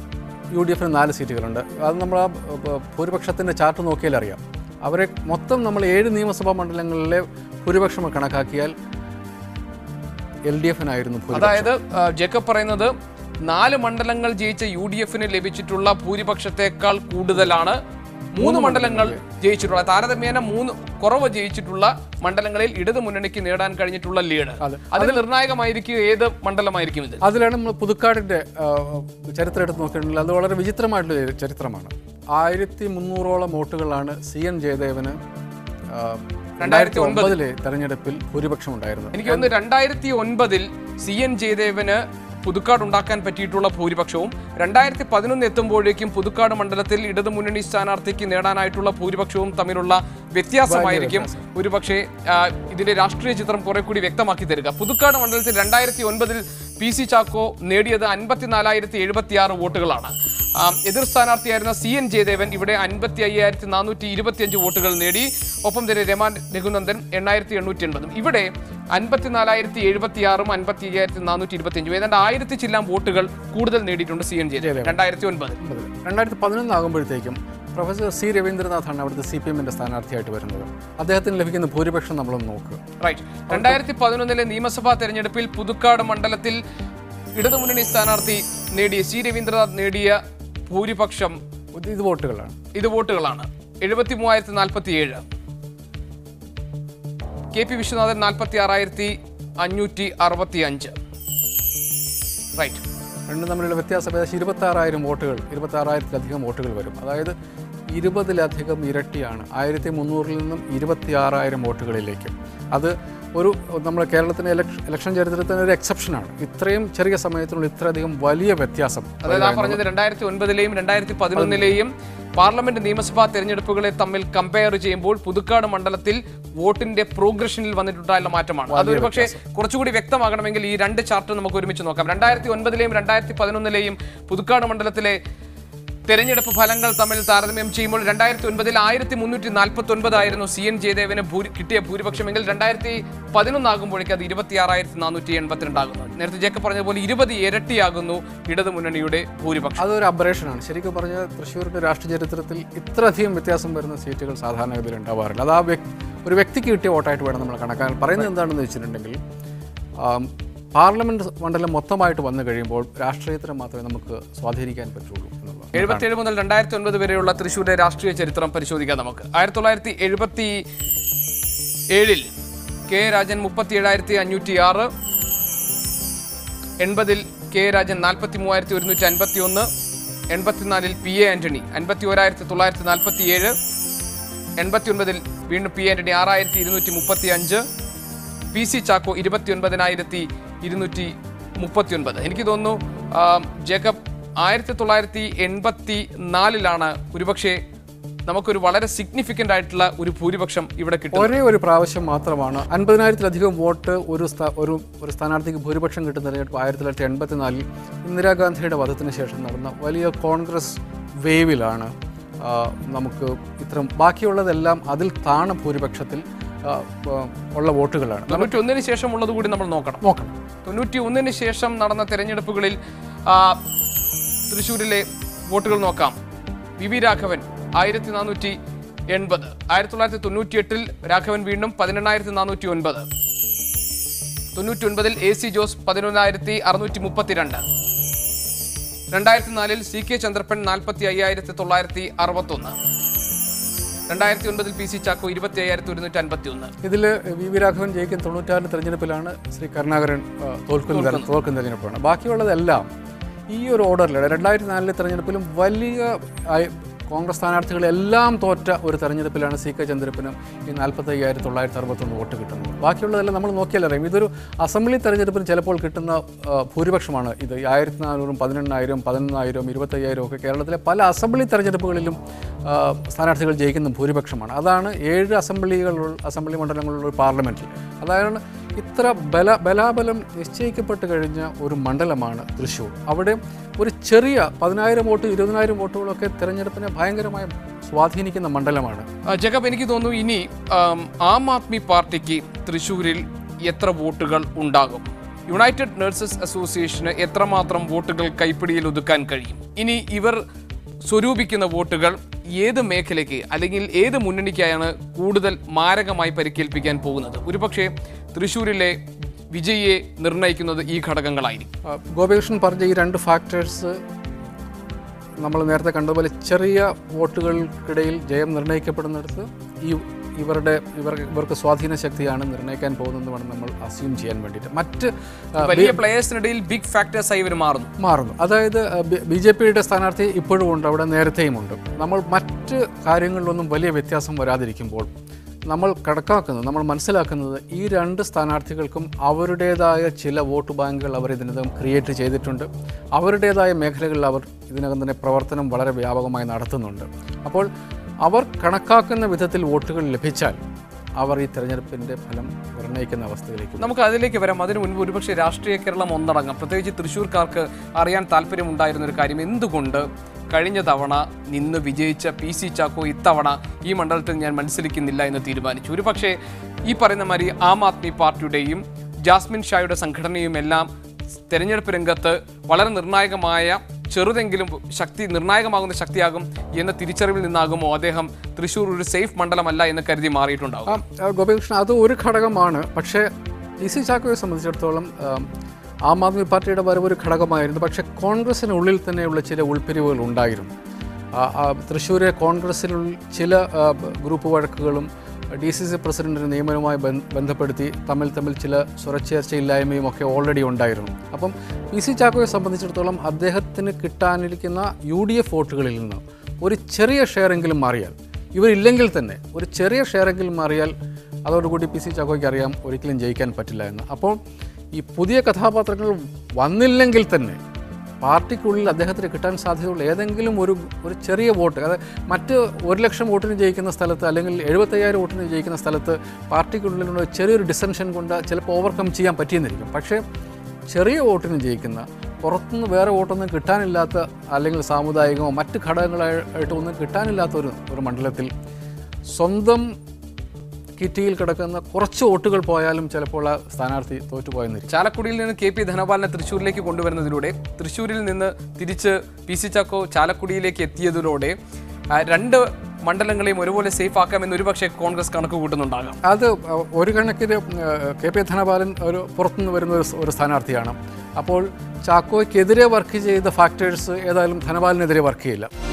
യു ഡി എഫിന് നാല് സീറ്റുകളുണ്ട് അത് നമ്മൾ ആ ബ- ഭൂരിപക്ഷത്തിൻ്റെ ചാർട്ട് നോക്കിയാൽ അറിയാം അവരെ മൊത്തം നമ്മൾ ഏഴ് നിയമസഭാ മണ്ഡലങ്ങളിലെ ഭൂരിപക്ഷം കണക്കാക്കിയാൽ എൽ ഡി എഫിനായിരുന്നു ഭൂരിപക്ഷം അതായത് ആ, ജേക്കബ് പറയുന്നത് നാല് മണ്ഡലങ്ങൾ ജയിച്ച യു ഡി എഫിന് ലഭിച്ചിട്ടുള്ള ഭൂരിപക്ഷത്തെക്കാൾ കൂടുതലാണ് മൂന്ന് മണ്ഡലങ്ങൾ ജയിച്ചിട്ടുള്ള താരതമ്യേന മൂന്ന് കുറവ് ജയിച്ചിട്ടുള്ള മണ്ഡലങ്ങളിൽ ഇടതു മുന്നണിക്ക് നേടാൻ കഴിഞ്ഞിട്ടുള്ള ലീഡ് അതെ. അതിൽ നിർണായകമായിരിക്കും ഏത് മണ്ഡലമായിരിക്കും ഇത് അതിലാണ് നമ്മൾ പുതുക്കാടിൻ്റെ ആ, ചരിത്രം എടുത്ത് നോക്കിയിട്ടുണ്ടെങ്കിൽ അത് വളരെ വിചിത്രമായിട്ടുള്ള ഒരു ചരിത്രമാണ് ആയിരത്തി മുന്നൂറോളം വോട്ടുകളാണ് സി എൻ ജയദേവന് ആ, രണ്ടായിരത്തി ഒമ്പതിലെ തെരഞ്ഞെടുപ്പിൽ ഭൂരിപക്ഷം ഉണ്ടായിരുന്നത് എനിക്ക് തോന്നുന്നു രണ്ടായിരത്തി ഒൻപതിൽ സി എൻ ജയദേവന് പുതുക്കാട് ഉണ്ടാക്കാൻ പറ്റിയിട്ടുള്ള ഭൂരിപക്ഷവും രണ്ടായിരത്തി പതിനൊന്ന് എത്തുമ്പോഴേക്കും പുതുക്കാട് മണ്ഡലത്തിൽ ഇടതു മുന്നണി സ്ഥാനാർത്ഥിക്ക് നേടാനായിട്ടുള്ള ഭൂരിപക്ഷവും തമ്മിലുള്ള വ്യത്യാസമായിരിക്കും ഒരുപക്ഷെ ആ, ഇതിന്റെ രാഷ്ട്രീയ ചിത്രം കുറെ കൂടി വ്യക്തമാക്കി തരിക പുതുക്കാട് മണ്ഡലത്തിൽ രണ്ടായിരത്തി ഒൻപതിൽ പി സി ചാക്കോ നേടിയത് അൻപത്തിനാലായിരത്തി എഴുപത്തി ആറ് വോട്ടുകളാണ് ആ, എതിർ സ്ഥാനാർത്ഥിയായിരുന്ന സി എൻ ജയദേവൻ ഇവിടെ അൻപത്തി അയ്യായിരത്തി നാനൂറ്റി ഇരുപത്തിയഞ്ച് വോട്ടുകൾ നേടി ഒപ്പം തന്നെ രമാൻ രഘുനന്ദൻ എണ്ണായിരത്തി എണ്ണൂറ്റി എൺപതും ഇവിടെ അൻപത്തിനാലായിരത്തി എഴുപത്തി ആറും അൻപത്തി അയ്യായിരത്തി നാനൂറ്റി ഇരുപത്തിയഞ്ചും ഏതാണ്ട് ആയിരത്തി ചില്ലാം വോട്ടുകൾ കൂടുതൽ നേടിയിട്ടുണ്ട് സി എൻ ജയദേവൻ രണ്ടായിരത്തി ഒൻപത് രണ്ടായിരത്തി പതിനൊന്ന് ആകുമ്പോഴത്തേക്കും പ്രൊഫസർ സി രവീന്ദ്രനാഥാണ് അവിടുത്തെ സി പി എമ്മിൻ്റെ സ്ഥാനാർത്ഥിയായിട്ട് വരുന്നത് അദ്ദേഹത്തിന് ലഭിക്കുന്ന ഭൂരിപക്ഷം നമ്മളൊന്ന് നോക്കുക റൈറ്റ് രണ്ടായിരത്തി പതിനൊന്നിലെ നിയമസഭാ തെരഞ്ഞെടുപ്പിൽ പുതുക്കാട് മണ്ഡലത്തിൽ ഇടതുമുന്നണി സ്ഥാനാർത്ഥി നേടിയ സി രവീന്ദ്രനാഥ് നേടിയ ഭൂരിപക്ഷം ഇത് ഇത് വോട്ടുകളാണ് ഇത് വോട്ടുകളാണ് എഴുപത്തി മൂവായിരത്തി നാൽപ്പത്തി ഏഴ് കെ പി വിശ്വനാഥൻ നാൽപ്പത്തി ആറായിരത്തി അഞ്ഞൂറ്റി അറുപത്തി അഞ്ച് റൈറ്റ് രണ്ടും തമ്മിലുള്ള വ്യത്യാസം ഏകദേശം ഇരുപത്തി ആറായിരം വോട്ടുകൾ ഇരുപത്തി ആറായിരത്തിലധികം വോട്ടുകൾ വരും അതായത് ഇരുപതിലധികം ഇരട്ടിയാണ് ആയിരത്തി മുന്നൂറിൽ നിന്നും ഇരുപത്തി ആറായിരം വോട്ടുകളിലേക്ക് അത് ഒരു നമ്മുടെ കേരളത്തിൻ്റെ ഇലക്ഷൻ ഇലക്ഷൻ ചരിത്രത്തിന് ഒരു എക്സെപ്ഷനാണ് ഇത്രയും ചെറിയ സമയത്തിനുള്ള ഇത്രയധികം വലിയ വ്യത്യാസം അതായത് ആ പറഞ്ഞത് രണ്ടായിരത്തി ഒൻപതിലെയും രണ്ടായിരത്തി പതിനൊന്നിലെയും പാർലമെന്റ് നിയമസഭാ തെരഞ്ഞെടുപ്പുകളെ തമ്മിൽ കമ്പയർ ചെയ്യുമ്പോൾ പുതുക്കാട് മണ്ഡലത്തിൽ വോട്ടിന്റെ പ്രോഗ്രഷനിൽ വന്നിട്ടുണ്ടായുള്ള മാറ്റമാണ് അതൊരു പക്ഷേ കുറച്ചുകൂടി വ്യക്തമാകണമെങ്കിൽ ഈ രണ്ട് ചാർട്ട് നമുക്ക് ഒരുമിച്ച് നോക്കാം രണ്ടായിരത്തി ഒൻപതിലെയും രണ്ടായിരത്തി പതിനൊന്നിലെയും പുതുക്കാട് മണ്ഡലത്തിലെ തെരഞ്ഞെടുപ്പ് ഫലങ്ങൾ തമ്മിൽ താരതമ്യം ചെയ്യുമ്പോൾ രണ്ടായിരത്തി ഒൻപതിൽ ആയിരത്തി മുന്നൂറ്റി നാൽപ്പത്തി ഒൻപതായിരുന്നു സി എൻ ജയദേവന് ഭൂരി കിട്ടിയ ഭൂരിപക്ഷമെങ്കിൽ രണ്ടായിരത്തി പതിനൊന്നാകുമ്പോഴേക്ക് അത് ഇരുപത്തി ആറായിരത്തി നാനൂറ്റി എൺപത്തിരണ്ടാകുന്നു നേരത്തെ ജേക്കബ് പറഞ്ഞതുപോലെ ഇരുപത് ഇരട്ടിയാകുന്നു ഇടതു മുന്നണിയുടെ ഭൂരിപക്ഷം അതൊരു അബറേഷനാണ് ശരിക്കും പറഞ്ഞാൽ തൃശ്ശൂരിൻ്റെ രാഷ്ട്രീയ ചരിത്രത്തിൽ ഇത്രയധികം വ്യത്യാസം വരുന്ന സീറ്റുകൾ സാധാരണഗതിയിൽ ഉണ്ടാവാറില്ല അത് ആ വ്യക് ഒരു വ്യക്തിക്ക് കിട്ടിയ വോട്ടായിട്ട് വേണം നമ്മൾ കണക്കാൻ പറയുന്നത് എന്താണെന്ന് വെച്ചിട്ടുണ്ടെങ്കിൽ ആം, പാർലമെന്റ് മണ്ഡലം മൊത്തമായിട്ട് വന്നു കഴിയുമ്പോൾ രാഷ്ട്രീയത്തിന് മാത്രമേ നമുക്ക് സ്വാധീനിക്കാൻ പറ്റുള്ളൂ എന്നുള്ളത് എഴുപത്തിയേഴ് മുതൽ രണ്ടായിരത്തി ഒൻപത് വരെയുള്ള തൃശ്ശൂരിലെ രാഷ്ട്രീയ ചരിത്രം പരിശോധിക്കാം നമുക്ക് ആയിരത്തി തൊള്ളായിരത്തി എഴുപത്തി ഏഴിൽ കെ രാജൻ മുപ്പത്തി ഏഴായിരത്തി അഞ്ഞൂറ്റി ആറ് എൺപതിൽ കെ രാജൻ നാൽപ്പത്തി മൂവായിരത്തി ഒരുന്നൂറ്റി അൻപത്തി ഒന്ന് എൺപത്തിനാലിൽ പി എ ആന്റണി അൻപത്തി ഓരായിരത്തി തൊള്ളായിരത്തി നാൽപ്പത്തി ഏഴ് എൺപത്തി ഒൻപതിൽ വീണ്ടും പി ആന്റണി ആറായിരത്തി ഇരുന്നൂറ്റി മുപ്പത്തി അഞ്ച് പി സി ചാക്കോ ഇരുപത്തി ഒൻപതിനായിരത്തി ഇരുന്നൂറ്റി മുപ്പത്തി ഒൻപത് എനിക്ക് തോന്നുന്നു ആ, ജേക്കബ് ആയിരത്തി തൊള്ളായിരത്തി എൺപത്തി നാലിലാണ് ഒരുപക്ഷെ നമുക്കൊരു വളരെ സിഗ്നിഫിക്കൻ്റ് ആയിട്ടുള്ള ഒരു ഭൂരിപക്ഷം ഇവിടെ കിട്ടും ഒരേ ഒരു പ്രാവശ്യം മാത്രമാണ് അൻപതിനായിരത്തിലധികം വോട്ട് ഒരു സ്ഥാ- ഒരു ഒരു സ്ഥാനാർത്ഥിക്ക് ഭൂരിപക്ഷം കിട്ടുന്ന തെരഞ്ഞെടുപ്പ് ആയിരത്തി തൊള്ളായിരത്തി എൺപത്തിനാലിൽ ഇന്ദിരാഗാന്ധിയുടെ വധത്തിന് ശേഷം നടന്ന വലിയ കോൺഗ്രസ് വേവിലാണ് ആ, നമുക്ക് ഇത്തരം ബാക്കിയുള്ളതെല്ലാം അതിൽ താണ ഭൂരിപക്ഷത്തിൽ ആ, ആ, ഉള്ള വോട്ടുകളാണ് തൊണ്ണൂറ്റി ഒന്നിന് ശേഷമുള്ളത് കൂടി നമ്മൾ നോക്കണം നോക്കണം തൊണ്ണൂറ്റി ഒന്നിന് ശേഷം നടന്ന തെരഞ്ഞെടുപ്പുകളിൽ ആ, തൃശ്ശൂരിലെ വോട്ടുകൾ നോക്കാം വി വി രാഘവൻ ആയിരത്തി നാനൂറ്റി എൺപത് ആയിരത്തി തൊള്ളായിരത്തി തൊണ്ണൂറ്റി എട്ടിൽ രാഘവൻ വീണ്ടും പതിനെണ്ണായിരത്തി നാനൂറ്റി ഒൻപത് തൊണ്ണൂറ്റി ഒൻപതിൽ എ സി ജോസ് പതിനൊന്നായിരത്തി അറുന്നൂറ്റി മുപ്പത്തിരണ്ട് രണ്ടായിരത്തി നാലിൽ സി കെ ചന്ദ്രപ്പൻ നാൽപ്പത്തി അയ്യായിരത്തി തൊള്ളായിരത്തി അറുപത്തൊന്ന് രണ്ടായിരത്തി ഒൻപതിൽ പി സി ചാക്കോ ഇരുപത്തി അയ്യായിരത്തി ഒരുന്നൂറ്റി അൻപത്തി ഒന്ന് ഇതിൽ വി വി രാഘവൻ ജയിക്കുന്ന തൊണ്ണൂറ്റാറിന് തെരഞ്ഞെടുപ്പിലാണ് ശ്രീ കരുണാകരൻ ആ, തോൽക്കുന്ന തെര- തോൽക്കുന്ന തെരഞ്ഞെടുപ്പാണ് ബാക്കിയുള്ളതെല്ലാം ഈ ഒരു ഓർഡറിലാണ് രണ്ടായിരത്തി നാലിലെ തെരഞ്ഞെടുപ്പിലും വലിയ ആയി- കോൺഗ്രസ് സ്ഥാനാർത്ഥികളെല്ലാം തോറ്റ ഒരു തെരഞ്ഞെടുപ്പിലാണ് സി കെ ചന്ദ്രപ്പനും ഈ നാൽപ്പത്തി അയ്യായിരത്തി തൊള്ളായിരത്തി അറുപത്തൊന്ന് വോട്ട് കിട്ടുന്നത് ബാക്കിയുള്ളതെല്ലാം നമ്മൾ നോക്കിയാൽ അറിയാം ഇതൊരു അസംബ്ലി തെരഞ്ഞെടുപ്പിന് ചിലപ്പോൾ കിട്ടുന്ന ആ, ഭൂരിപക്ഷമാണ് ഇത് ഈ ആയിരത്തി നാനൂറും പതിനെണ്ണായിരം പതിനൊന്നായിരം ഇരുപത്തയ്യായിരം ഒക്കെ കേരളത്തിലെ പല അസംബ്ലി തെരഞ്ഞെടുപ്പുകളിലും ആ, സ്ഥാനാർത്ഥികൾ ജയിക്കുന്ന ഭൂരിപക്ഷമാണ് അതാണ് ഏഴ് അസംബ്ലികൾ അസംബ്ലി മണ്ഡലങ്ങളുള്ള ഒരു പാർലമെൻറ്റിൽ അതാണ് ഇത്ര ബല ബലാബലം നിശ്ചയിക്കപ്പെട്ട് കഴിഞ്ഞ ഒരു മണ്ഡലമാണ് തൃശ്ശൂർ അവിടെ ഒരു ചെറിയ പതിനായിരം വോട്ട് ഇരുപതിനായിരം വോട്ടുകളൊക്കെ തിരഞ്ഞെടുപ്പിനെ ഭയങ്കരമായി സ്വാധീനിക്കുന്ന മണ്ഡലമാണ് ആ, ജേക്കബ് എനിക്ക് തോന്നുന്നു ഇനി ആം, ആം ആദ്മി പാർട്ടിക്ക് തൃശ്ശൂരിൽ എത്ര വോട്ടുകൾ ഉണ്ടാകും യുണൈറ്റഡ് നഴ്സസ് അസോസിയേഷന് എത്രമാത്രം വോട്ടുകൾ കൈപ്പിടിയിൽ ഒതുക്കാൻ കഴിയും ഇനി ഇവർ സ്വരൂപിക്കുന്ന വോട്ടുകൾ ഏത് മേഖലയ്ക്ക് അല്ലെങ്കിൽ ഏത് മുന്നണിക്കായാണ് കൂടുതൽ മാരകമായി പരിക്കേൽപ്പിക്കാൻ പോകുന്നത് ഒരുപക്ഷെ തൃശ്ശൂരിലെ വിജയിയെ നിർണ്ണയിക്കുന്നത് ഈ ഘടകങ്ങളായിരിക്കും ആ, ഗോപികൃഷ്ണൻ പറഞ്ഞ ഈ രണ്ട് ഫാക്ടേഴ്സ് നമ്മൾ നേരത്തെ കണ്ടതുപോലെ ചെറിയ വോട്ടുകൾക്കിടയിൽ ജയം നിർണ്ണയിക്കപ്പെടുന്നിടത്ത് ഈ ഇവരുടെ ഇവർ ഇവർക്ക് സ്വാധീന ശക്തിയാണ് നിർണ്ണയിക്കാൻ പോകുന്നത് വേണം നമ്മൾ അസ്യൂം ചെയ്യാൻ വേണ്ടിയിട്ട് മറ്റ് ആ, വലിയ പ്ലേയേഴ്സിനിടയിൽ ബിഗ് ഫാക്ടേഴ്സായി ഇവർ മാറുന്നു മാറുന്നു അതായത് ബി ജെ പിയുടെ സ്ഥാനാർത്ഥി ഇപ്പോഴും ഉണ്ട് അവിടെ നേരത്തെയും ഉണ്ട് നമ്മൾ മറ്റ് കാര്യങ്ങളിലൊന്നും വലിയ വ്യത്യാസം വരാതിരിക്കുമ്പോൾ നമ്മൾ കണക്കാക്കുന്നത് നമ്മൾ മനസ്സിലാക്കുന്നത് ഈ രണ്ട് സ്ഥാനാർത്ഥികൾക്കും അവരുടേതായ ചില വോട്ട് ബാങ്കുകൾ അവർ ഇതിനകം ക്രിയേറ്റ് ചെയ്തിട്ടുണ്ട് അവരുടേതായ മേഖലകളിൽ അവർ ഇതിനകം തന്നെ പ്രവർത്തനം വളരെ വ്യാപകമായി നടത്തുന്നുണ്ട് അപ്പോൾ അവർ കണക്കാക്കുന്ന വിധത്തിൽ വോട്ടുകൾ ലഭിച്ചാൽ അവർ ഈ തെരഞ്ഞെടുപ്പിൻ്റെ ഫലം നിർണ്ണയിക്കുന്ന അവസ്ഥയിലേക്ക് നമുക്ക് അതിലേക്ക് വരാം അതിനു മുൻപ് ഒരുപക്ഷെ രാഷ്ട്രീയ കേരളം ഒന്നടങ്ങാം പ്രത്യേകിച്ച് തൃശ്ശൂർക്കാർക്ക് അറിയാൻ താല്പര്യമുണ്ടായിരുന്ന ഒരു കാര്യം എന്തുകൊണ്ട് കഴിഞ്ഞ തവണ നിന്ന് വിജയിച്ച പി സി ചാക്കോ ഇത്തവണ ഈ മണ്ഡലത്തിൽ ഞാൻ മത്സരിക്കുന്നില്ല എന്ന് തീരുമാനിച്ചു ഒരുപക്ഷെ ഈ പറയുന്ന മാതിരി ആം ആദ്മി പാർട്ടിയുടെയും ജാസ്മിൻ ഷായുടെ സംഘടനയും എല്ലാം തെരഞ്ഞെടുപ്പ് രംഗത്ത് വളരെ നിർണായകമായ ചെറുതെങ്കിലും ശക്തി നിർണായകമാകുന്ന ശക്തിയാകും എന്ന തിരിച്ചറിവിൽ നിന്നാകുമോ അദ്ദേഹം തൃശ്ശൂർ ഒരു സേഫ് മണ്ഡലമല്ല എന്ന് കരുതി മാറിയിട്ടുണ്ടാകും ആ, ആ, ഗോപികൃഷ്ണൻ അത് ഒരു ഘടകമാണ് പക്ഷേ പി സി ചാക്കോയെ സംബന്ധിച്ചിടത്തോളം ആ, ആം ആദ്മി പാർട്ടിയുടെ വരവ് ഒരു ഘടകമായിരുന്നു പക്ഷേ കോൺഗ്രസിനുള്ളിൽ തന്നെയുള്ള ചില ഉൾപ്പിരിവുകൾ ഉണ്ടായിരുന്നു ആ, ആ, തൃശ്ശൂരെ കോൺഗ്രസിനുള്ളിൽ ചില ആ, ഗ്രൂപ്പ് വഴക്കുകളും ഡി സി സി പ്രസിഡന്റിന്റെ നിയമനവുമായി ബന്ധ- ബന്ധപ്പെടുത്തി തമ്മിൽ തമ്മിൽ ചില സ്വരച്ചേർച്ചയില്ലായ്മയും ഒക്കെ ഓൾറെഡി ഉണ്ടായിരുന്നു അപ്പം പി സി ചാക്കോയെ സംബന്ധിച്ചിടത്തോളം അദ്ദേഹത്തിന് കിട്ടാനിരിക്കുന്ന യു ഡി എഫ് വോട്ടുകളിൽ നിന്ന് ഒരു ചെറിയ ഷെയറെങ്കിലും മാറിയാൽ ഇവരില്ലെങ്കിൽ തന്നെ ഒരു ചെറിയ ഷെയറെങ്കിലും മാറിയാൽ അതോടുകൂടി പി സി ചാക്കോയ്ക്ക് അറിയാം ഒരിക്കലും ജയിക്കാൻ പറ്റില്ല എന്ന് അപ്പോൾ ഈ പുതിയ കഥാപാത്രങ്ങൾ വന്നില്ലെങ്കിൽ തന്നെ പാർട്ടിക്കുള്ളിൽ അദ്ദേഹത്തിന് കിട്ടാൻ സാധ്യതയുള്ള ഏതെങ്കിലും ഒരു ഒരു ചെറിയ വോട്ട് അതായത് മറ്റ് ഒരു ലക്ഷം വോട്ടിന് ജയിക്കുന്ന സ്ഥലത്ത് അല്ലെങ്കിൽ എഴുപത്തയ്യായിരം വോട്ടിന് ജയിക്കുന്ന സ്ഥലത്ത് പാർട്ടിക്കുള്ളിലുള്ള ചെറിയൊരു ഡിസൻഷൻ കൊണ്ട് ചിലപ്പോൾ ഓവർകം ചെയ്യാൻ പറ്റിയെന്നിരിക്കും പക്ഷേ ചെറിയ വോട്ടിന് ജയിക്കുന്ന പുറത്തുനിന്ന് വേറെ വോട്ടൊന്നും കിട്ടാനില്ലാത്ത അല്ലെങ്കിൽ സാമുദായികമോ മറ്റ് ഘടകങ്ങളായിട്ട് ഒന്നും കിട്ടാനില്ലാത്ത ഒരു ഒരു മണ്ഡലത്തിൽ സ്വന്തം കിറ്റിയിൽ കിടക്കുന്ന കുറച്ച് വോട്ടുകൾ പോയാലും ചിലപ്പോൾ ആ സ്ഥാനാർത്ഥി തോറ്റുപോയെന്നിരിക്കും ചാലക്കുടിയിൽ നിന്ന് കെ പി ധനപാലിനെ തൃശ്ശൂരിലേക്ക് കൊണ്ടുവരുന്നതിലൂടെ തൃശ്ശൂരിൽ നിന്ന് തിരിച്ച് പി സി ചാക്കോ ചാലക്കുടിയിലേക്ക് എത്തിയതിലൂടെ ആ, രണ്ട് മണ്ഡലങ്ങളെയും ഒരുപോലെ സേഫ് ആക്കാമെന്ന് ഒരുപക്ഷെ കോൺഗ്രസ് കണക്ക് കൂട്ടുന്നുണ്ടാകാം അത് ഒരു കണക്കിന് കെ പി ധനപാലൻ ഒരു പുറത്തുനിന്ന് വരുന്ന ഒരു സ് ഒരു സ്ഥാനാർത്ഥിയാണ് അപ്പോൾ ചാക്കോയ്ക്കെതിരെ വർക്ക് ചെയ്ത ഫാക്ടേഴ്സ് ഏതായാലും ധനപാലിനെതിരെ വർക്ക് ചെയ്യില്ല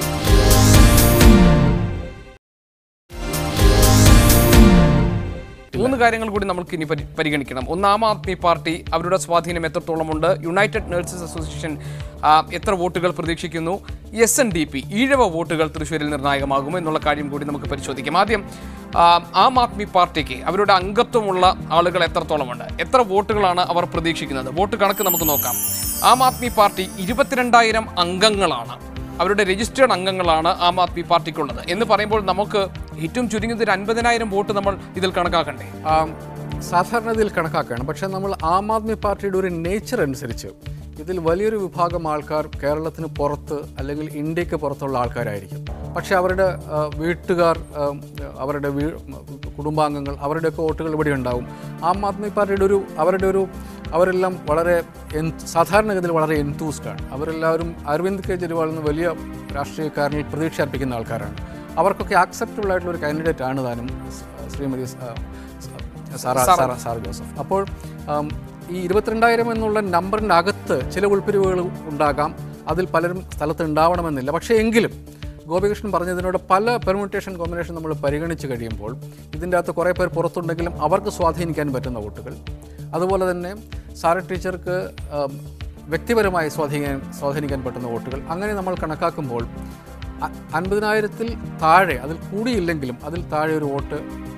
മൂന്ന് കാര്യങ്ങൾ കൂടി നമുക്ക് ഇനി പരി- പരിഗണിക്കണം ഒന്ന് ആം ആദ്മി പാർട്ടി അവരുടെ സ്വാധീനം എത്രത്തോളമുണ്ട് യുണൈറ്റഡ് നഴ്സസ് അസോസിയേഷൻ ആ, എത്ര വോട്ടുകൾ പ്രതീക്ഷിക്കുന്നു S N D P Ezhava വോട്ടുകൾ തൃശ്ശൂരിൽ നിർണായകമാകുമോ എന്നുള്ള കാര്യം കൂടി നമുക്ക് പരിശോധിക്കാം ആദ്യം ആ, ആം ആദ്മി പാർട്ടിക്ക് അവരുടെ അംഗത്വമുള്ള ആളുകൾ എത്രത്തോളമുണ്ട് എത്ര വോട്ടുകളാണ് അവർ പ്രതീക്ഷിക്കുന്നത് വോട്ട് കണക്ക് നമുക്ക് നോക്കാം ആം ആദ്മി പാർട്ടി ഇരുപത്തിരണ്ടായിരം അംഗങ്ങളാണ് അവരുടെ രജിസ്റ്റേർഡ് അംഗങ്ങളാണ് ആം ആദ്മി പാർട്ടിക്കുള്ളത് എന്ന് പറയുമ്പോൾ നമുക്ക് ഏറ്റവും ചുരുങ്ങിയത് ഒരു അൻപതിനായിരം വോട്ട് നമ്മൾ ഇതിൽ കണക്കാക്കണ്ടേ ആ, സാധാരണതയിൽ കണക്കാക്കുകയാണ് പക്ഷേ നമ്മൾ ആം ആദ്മി പാർട്ടിയുടെ ഒരു നേച്ചർ അനുസരിച്ച് ഇതിൽ വലിയൊരു വിഭാഗം ആൾക്കാർ കേരളത്തിന് പുറത്ത് അല്ലെങ്കിൽ ഇന്ത്യക്ക് പുറത്തുള്ള ആൾക്കാരായിരിക്കും പക്ഷേ അവരുടെ ആ, വീട്ടുകാർ ആ, അവരുടെ വീ കുടുംബാംഗങ്ങൾ അവരുടെയൊക്കെ വോട്ടുകൾ ഇവിടെ ഉണ്ടാവും ആം ആദ്മി പാർട്ടിയുടെ ഒരു അവരുടെ ഒരു അവരെല്ലാം വളരെ എൻ- സാധാരണഗതിയിൽ വളരെ എൻതൂസ്ഡാണ് അവരെല്ലാവരും അരവിന്ദ് കെജ്രിവാൾ എന്ന വലിയ രാഷ്ട്രീയക്കാരനിൽ പ്രതീക്ഷ അർപ്പിക്കുന്ന ആൾക്കാരാണ് അവർക്കൊക്കെ ആക്സെപ്റ്റബിൾ ആയിട്ടുള്ള ഒരു കാൻഡിഡേറ്റ് ആണ് താനും സ്- ശ്രീമതി സ- സാറ സാറ സാർ ജോസഫ് അപ്പോൾ ആം, ഈ ഇരുപത്തിരണ്ടായിരം എന്നുള്ള നമ്പറിൻ്റെ അകത്ത് ചില ഉൾപ്പിരിവുകൾ ഉണ്ടാകാം അതിൽ പലരും സ്ഥലത്ത് ഉണ്ടാവണമെന്നില്ല പക്ഷേ എങ്കിലും ഗോപികൃഷ്ണൻ പറഞ്ഞതിനോട് പല പെർമുട്ടേഷൻ കോമ്പിനേഷൻ നമ്മൾ പരിഗണിച്ച് കഴിയുമ്പോൾ ഇതിൻ്റെ അകത്ത് കുറേ പേർ പുറത്തുണ്ടെങ്കിലും അവർക്ക് സ്വാധീനിക്കാൻ പറ്റുന്ന വോട്ടുകൾ അതുപോലെ തന്നെ സാറ ടീച്ചർക്ക് ആം, വ്യക്തിപരമായി സ്വാധീനിക്കാൻ സ്വാധീനിക്കാൻ പറ്റുന്ന വോട്ടുകൾ അങ്ങനെ നമ്മൾ കണക്കാക്കുമ്പോൾ അ- അൻപതിനായിരത്തിൽ താഴെ അതിൽ കൂടിയില്ലെങ്കിലും അതിൽ താഴെ ഒരു വോട്ട്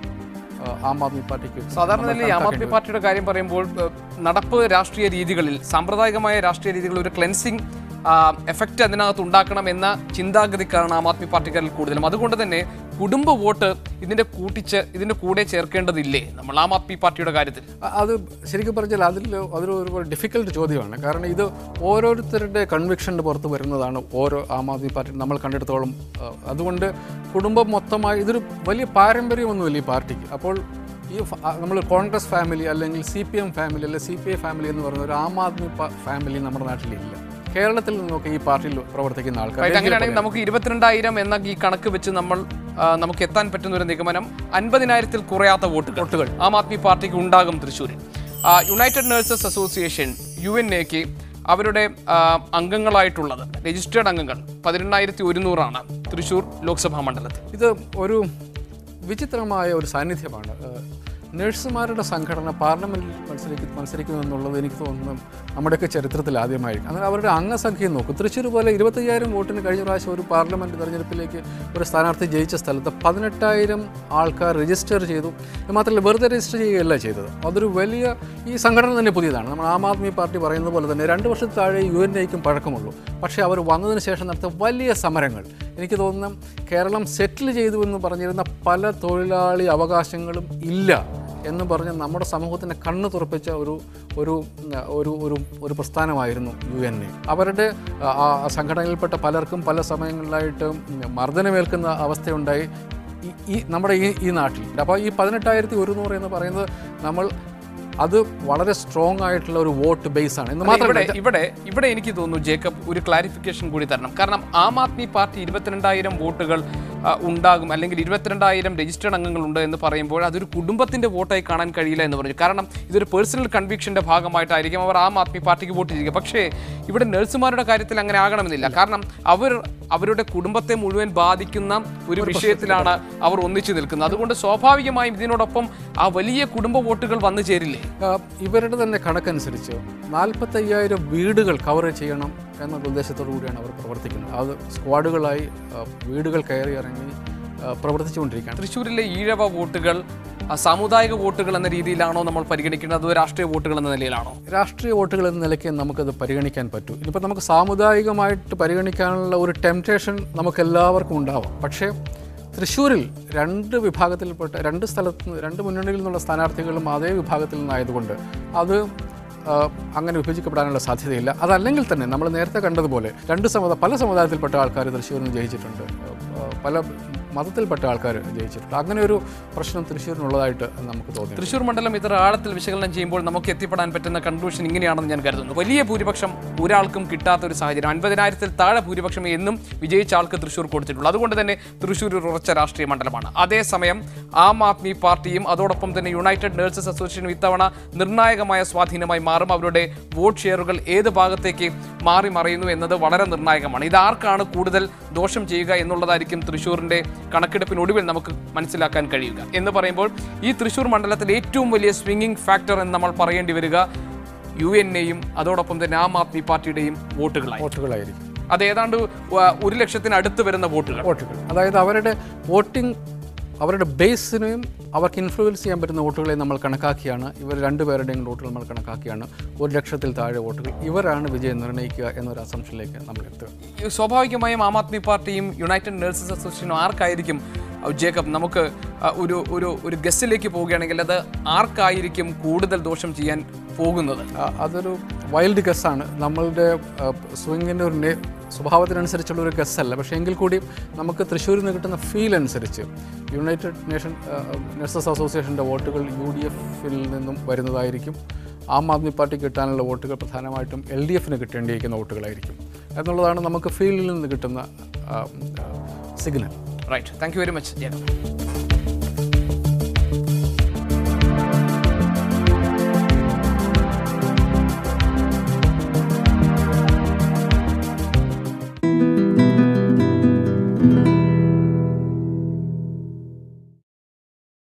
ആ, ആം ആദ്മി പാർട്ടിക്ക് സാധാരണ നിലയിൽ ആം ആദ്മി പാർട്ടിയുടെ കാര്യം പറയുമ്പോൾ ഏഹ്, നടപ്പ് രാഷ്ട്രീയ രീതികളിൽ സാമ്പ്രദായികമായ രാഷ്ട്രീയ രീതികളിൽ ഒരു ക്ലെൻസിങ് എഫക്റ്റ് അതിനകത്ത് ഉണ്ടാക്കണം എന്ന ചിന്താഗതിക്കാരാണ് ആം ആദ്മി പാർട്ടിക്കാരിൽ കൂടുതലും അതുകൊണ്ട് തന്നെ കുടുംബ വോട്ട് ഇതിന്റെ കൂട്ടിച്ച് ഇതിന്റെ കൂടെ ചേർക്കേണ്ടതില്ലേ നമ്മൾ ആം ആദ്മി പാർട്ടിയുടെ കാര്യത്തിൽ അ- അത് ശരിക്കും പറഞ്ഞാൽ അതിൽ അതൊരു ഒരു ഡിഫിക്കൽട്ട് ചോദ്യമാണ് കാരണം ഇത് ഓരോരുത്തരുടെ കൺവിക്ഷൻ്റെ പുറത്ത് വരുന്നതാണ് ഓരോ ആം ആദ്മി പാർട്ടി നമ്മൾ കണ്ടെടുത്തോളം ആ, അതുകൊണ്ട് കുടുംബം മൊത്തമായി ഇതൊരു വലിയ പാരമ്പര്യമൊന്നുമില്ല ഈ പാർട്ടിക്ക് അപ്പോൾ ഈ നമ്മൾ കോൺഗ്രസ് ഫാമിലി അല്ലെങ്കിൽ സി പി എം ഫാമിലി അല്ലെങ്കിൽ സി പി ഐ ഫാമിലി എന്ന് പറയുന്ന ഒരു ആം ആദ്മി പ- ഫാമിലി നമ്മുടെ നാട്ടിലില്ല കേരളത്തിൽ നിന്നൊക്കെ ഈ പാർട്ടിയിൽ പ്രവർത്തിക്കുന്ന ആൾക്കാർ Right, അങ്ങനെയാണെങ്കിൽ നമുക്ക് ഇരുപത്തിരണ്ടായിരം എന്ന ഈ കണക്ക് വെച്ച് നമ്മൾ ആ, നമുക്ക് എത്താൻ പറ്റുന്ന ഒരു നിഗമനം അൻപതിനായിരത്തിൽ കുറയാത്ത വോട്ടുകൾ വോട്ടുകൾ ആം ആദ്മി പാർട്ടിക്ക് ഉണ്ടാകും തൃശ്ശൂരിൽ ആ, united nurses association U N എക്ക് അവരുടെ ആ, അംഗങ്ങളായിട്ടുള്ളത് രജിസ്റ്റേർഡ് അംഗങ്ങൾ പതിനെണ്ണായിരത്തി ഒരുന്നൂറാണ് തൃശ്ശൂർ ലോക്സഭാ മണ്ഡലത്തിൽ ഇത് ഒരു വിചിത്രമായ ഒരു സാന്നിധ്യമാണ് ഏഹ് നഴ്സുമാരുടെ സംഘടന പാർലമെന്റിൽ മത്സരിക്കും മത്സരിക്കുന്നു എന്നുള്ളത് എനിക്ക് തോന്നുന്നു നമ്മുടെയൊക്കെ ചരിത്രത്തിൽ ആദ്യമായിരിക്കും എന്നാൽ അവരുടെ അംഗസംഖ്യ നോക്കും തൃശ്ശൂർ പോലെ ഇരുപത്തയ്യായിരം വോട്ടിന് കഴിഞ്ഞ പ്രാവശ്യം ഒരു പാർലമെന്റ് തെരഞ്ഞെടുപ്പിലേക്ക് ഒരു സ്ഥാനാർത്ഥി ജയിച്ച സ്ഥലത്ത് പതിനെട്ടായിരം ആൾക്കാർ രജിസ്റ്റർ ചെയ്തു ഇത് മാത്രമല്ല വെറുതെ രജിസ്റ്റർ ചെയ്യുകയല്ല ചെയ്തത് അതൊരു വലിയ ഈ സംഘടന തന്നെ പുതിയതാണ് നമ്മൾ ആം ആദ്മി പാർട്ടി പറയുന്നത് പോലെ തന്നെ രണ്ട് വർഷത്തിൽ താഴെ യു എൻ എക്കും പഴക്കമുള്ളൂ പക്ഷേ അവർ വന്നതിന് ശേഷം നടത്തിയ വലിയ സമരങ്ങൾ എനിക്ക് തോന്നുന്നു കേരളം സെറ്റിൽ ചെയ്തു എന്ന് പറഞ്ഞിരുന്ന പല തൊഴിലാളി അവകാശങ്ങളും ഇല്ല എന്ന് പറഞ്ഞ് നമ്മുടെ സമൂഹത്തിനെ കണ്ണു തുറപ്പിച്ച ഒരു ഒരു ഒരു ഒരു ഒരു പ്രസ്ഥാനമായിരുന്നു യു എൻ എ അവരുടെ ആ, ആ സംഘടനയിൽപ്പെട്ട പലർക്കും പല സമയങ്ങളിലായിട്ട് മർദ്ദനമേൽക്കുന്ന അവസ്ഥയുണ്ടായി ഈ- ഈ നമ്മുടെ ഈ ഈ നാട്ടിൽ അപ്പോൾ ഈ പതിനെട്ടായിരത്തി ഒരുന്നൂറ് എന്ന് പറയുന്നത് നമ്മൾ അത് വളരെ സ്ട്രോങ് ആയിട്ടുള്ള ഒരു വോട്ട് ബേസ് ആണ് എന്ന് ഇവിടെ മാത്രമല്ല ഇവിടെ ഇവിടെ എനിക്ക് തോന്നുന്നു ജേക്കബ് ഒരു ക്ലാരിഫിക്കേഷൻ കൂടി തരണം കാരണം ആം ആദ്മി പാർട്ടി ഇരുപത്തിരണ്ടായിരം വോട്ടുകൾ ആ, ഉണ്ടാകും അല്ലെങ്കിൽ ഇരുപത്തിരണ്ടായിരം രജിസ്റ്റേർഡ് അംഗങ്ങളുണ്ട് എന്ന് പറയുമ്പോൾ അതൊരു കുടുംബത്തിന്റെ വോട്ടായി കാണാൻ കഴിയില്ല എന്ന് പറഞ്ഞു കാരണം ഇതൊരു പേഴ്സണൽ കൺവിക്ഷന്റെ ഭാഗമായിട്ടായിരിക്കും അവർ ആം ആദ്മി പാർട്ടിക്ക് വോട്ട് ചെയ്യുക പക്ഷേ ഇവിടെ നഴ്സുമാരുടെ കാര്യത്തിൽ അങ്ങനെ ആകണമെന്നില്ല കാരണം അവർ അവരുടെ കുടുംബത്തെ മുഴുവൻ ബാധിക്കുന്ന ഒരു വിഷയത്തിലാണ് അവർ ഒന്നിച്ചു നിൽക്കുന്നത് അതുകൊണ്ട് സ്വാഭാവികമായും ഇതിനോടൊപ്പം ആ വലിയ കുടുംബ വോട്ടുകൾ വന്നു ചേരില്ലേ ആ, ഇവരുടെ തന്നെ കണക്കനുസരിച്ച് നാൽപ്പത്തയ്യായിരം വീടുകൾ കവർ ചെയ്യണം എന്നുള്ള ഉദ്ദേശത്തോടു കൂടിയാണ് അവർ പ്രവർത്തിക്കുന്നത് അത് സ്ക്വാഡുകളായി ആ, വീടുകൾ കയറി ഇറങ്ങി ആ, പ്രവർത്തിച്ചുകൊണ്ടിരിക്കുകയാണ് തൃശ്ശൂരിലെ ഈഴവ വോട്ടുകൾ ആ, സാമുദായിക വോട്ടുകൾ എന്ന രീതിയിലാണോ നമ്മൾ പരിഗണിക്കുന്നത് അതോ രാഷ്ട്രീയ വോട്ടുകൾ എന്ന നിലയിലാണോ രാഷ്ട്രീയ വോട്ടുകൾ എന്ന നിലയ്ക്ക് നമുക്കത് പരിഗണിക്കാൻ പറ്റൂ ഇനിയിപ്പോൾ നമുക്ക് സാമുദായികമായിട്ട് പരിഗണിക്കാനുള്ള ഒരു ടെംപ്റ്റേഷൻ നമുക്ക് എല്ലാവർക്കും ഉണ്ടാവാം പക്ഷേ തൃശ്ശൂരിൽ രണ്ട് വിഭാഗത്തിൽപ്പെട്ട രണ്ട് സ്ഥലത്ത് നിന്ന് രണ്ട് മുന്നണിയിൽ നിന്നുള്ള സ്ഥാനാർത്ഥികളും അതേ വിഭാഗത്തിൽ നിന്നായതുകൊണ്ട് അത് ആ, അങ്ങനെ വിഭജിക്കപ്പെടാനുള്ള സാധ്യതയില്ല അതല്ലെങ്കിൽ തന്നെ നമ്മൾ നേരത്തെ കണ്ടതുപോലെ രണ്ട് സമുദായ പല സമുദായത്തിൽപ്പെട്ട ആൾക്കാർ തൃശ്ശൂരിൽ നിന്ന് ജയിച്ചിട്ടുണ്ട് ആ, പല മതത്തിൽപ്പെട്ട ആൾക്കാർ ജയിച്ചിട്ടുണ്ട് അങ്ങനെ ഒരു പ്രശ്നം തൃശ്ശൂരിനുള്ളതായിട്ട് നമുക്ക് തോന്നി തൃശ്ശൂർ മണ്ഡലം ഇത്ര ആഴത്തിൽ വിശകലനം ചെയ്യുമ്പോൾ നമുക്ക് എത്തിപ്പെടാൻ പറ്റുന്ന കൺക്ലൂഷൻ ഇങ്ങനെയാണെന്ന് ഞാൻ കരുതുന്നു വലിയ ഭൂരിപക്ഷം ഒരാൾക്കും കിട്ടാത്ത ഒരു സാഹചര്യം അൻപതിനായിരത്തിൽ താഴെ ഭൂരിപക്ഷം എന്നും വിജയിച്ച ആൾക്ക് തൃശ്ശൂർ കൊടുത്തിട്ടുള്ളൂ അതുകൊണ്ട് തന്നെ തൃശ്ശൂർ ഒരു ഉറച്ച രാഷ്ട്രീയ മണ്ഡലമാണ് അതേസമയം ആം ആദ്മി പാർട്ടിയും അതോടൊപ്പം തന്നെ യുണൈറ്റഡ് നഴ്സസ് അസോസിയേഷനും ഇത്തവണ നിർണായകമായ സ്വാധീനമായി മാറും അവരുടെ വോട്ട് ഷെയറുകൾ ഏത് ഭാഗത്തേക്ക് മാറി മറയുന്നു എന്നത് വളരെ നിർണായകമാണ് ഇത് ആർക്കാണ് കൂടുതൽ ദോഷം ചെയ്യുക എന്നുള്ളതായിരിക്കും തൃശ്ശൂരിന്റെ കണക്കെടുപ്പിനൊടുവിൽ നമുക്ക് മനസ്സിലാക്കാൻ കഴിയുക എന്ന് പറയുമ്പോൾ ഈ തൃശ്ശൂർ മണ്ഡലത്തിലെ ഏറ്റവും വലിയ സ്വിംഗിംഗ് ഫാക്ടർ എന്ന് നമ്മൾ പറയേണ്ടി വരിക യു എൻ എയും അതോടൊപ്പം തന്നെ ആം ആദ്മി പാർട്ടിയുടെയും വോട്ടുകളായി വോട്ടുകളായിരിക്കും അത് ഏതാണ്ട് വ- ഒരു ലക്ഷത്തിന് അടുത്ത് വരുന്ന വോട്ടുകൾ വോട്ടുകൾ അതായത് അവരുടെ വോട്ടിംഗ് അവരുടെ ബേസിനെയും അവർക്ക് ഇൻഫ്ലുവൻസ് ചെയ്യാൻ പറ്റുന്ന വോട്ടുകളെ നമ്മൾ കണക്കാക്കിയാണ് ഇവർ രണ്ടുപേരുടെയും വോട്ടുകൾ നമ്മൾ കണക്കാക്കിയാണ് ഒരു ലക്ഷത്തിൽ താഴെ വോട്ടുകൾ ഇവരാണ് വിജയം നിർണ്ണയിക്കുക എന്നൊരു അസംഷനിലേക്ക് നമ്മൾ എത്തുക ഈ സ്വാഭാവികമായും ആം ആദ്മി പാർട്ടിയും യുണൈറ്റഡ് നഴ്സസ് അസോസിയേഷനും ആർക്കായിരിക്കും അഹ് ജേക്കബ് നമുക്ക് അഹ് ഒരു ഒരു ഒരു ഗസ്റ്റിലേക്ക് പോവുകയാണെങ്കിൽ അത് ആർക്കായിരിക്കും കൂടുതൽ ദോഷം ചെയ്യാൻ പോകുന്നത് ആ, അതൊരു വൈൽഡ് ഗസ്സാണ് നമ്മളുടെ സ്വിങ്ങിൻ്റെ ഒരു നേ- സ്വഭാവത്തിനനുസരിച്ചുള്ള ഒരു ഗസ്സല്ല പക്ഷേ എങ്കിൽ കൂടി നമുക്ക് തൃശ്ശൂരിൽ നിന്ന് കിട്ടുന്ന ഫീൽ അനുസരിച്ച് യുണൈറ്റഡ് നേഷൻ നഴ്സസ് അസോസിയേഷൻ്റെ വോട്ടുകൾ യു ഡി എഫിൽ നിന്നും വരുന്നതായിരിക്കും ആം ആദ്മി പാർട്ടി കിട്ടാനുള്ള വോട്ടുകൾ പ്രധാനമായിട്ടും എൽ ഡി എഫിന് കിട്ടേണ്ടിയിരിക്കുന്ന വോട്ടുകളായിരിക്കും എന്നുള്ളതാണ് നമുക്ക് ഫീൽഡിൽ നിന്ന് കിട്ടുന്ന signal right thank you very much Jacob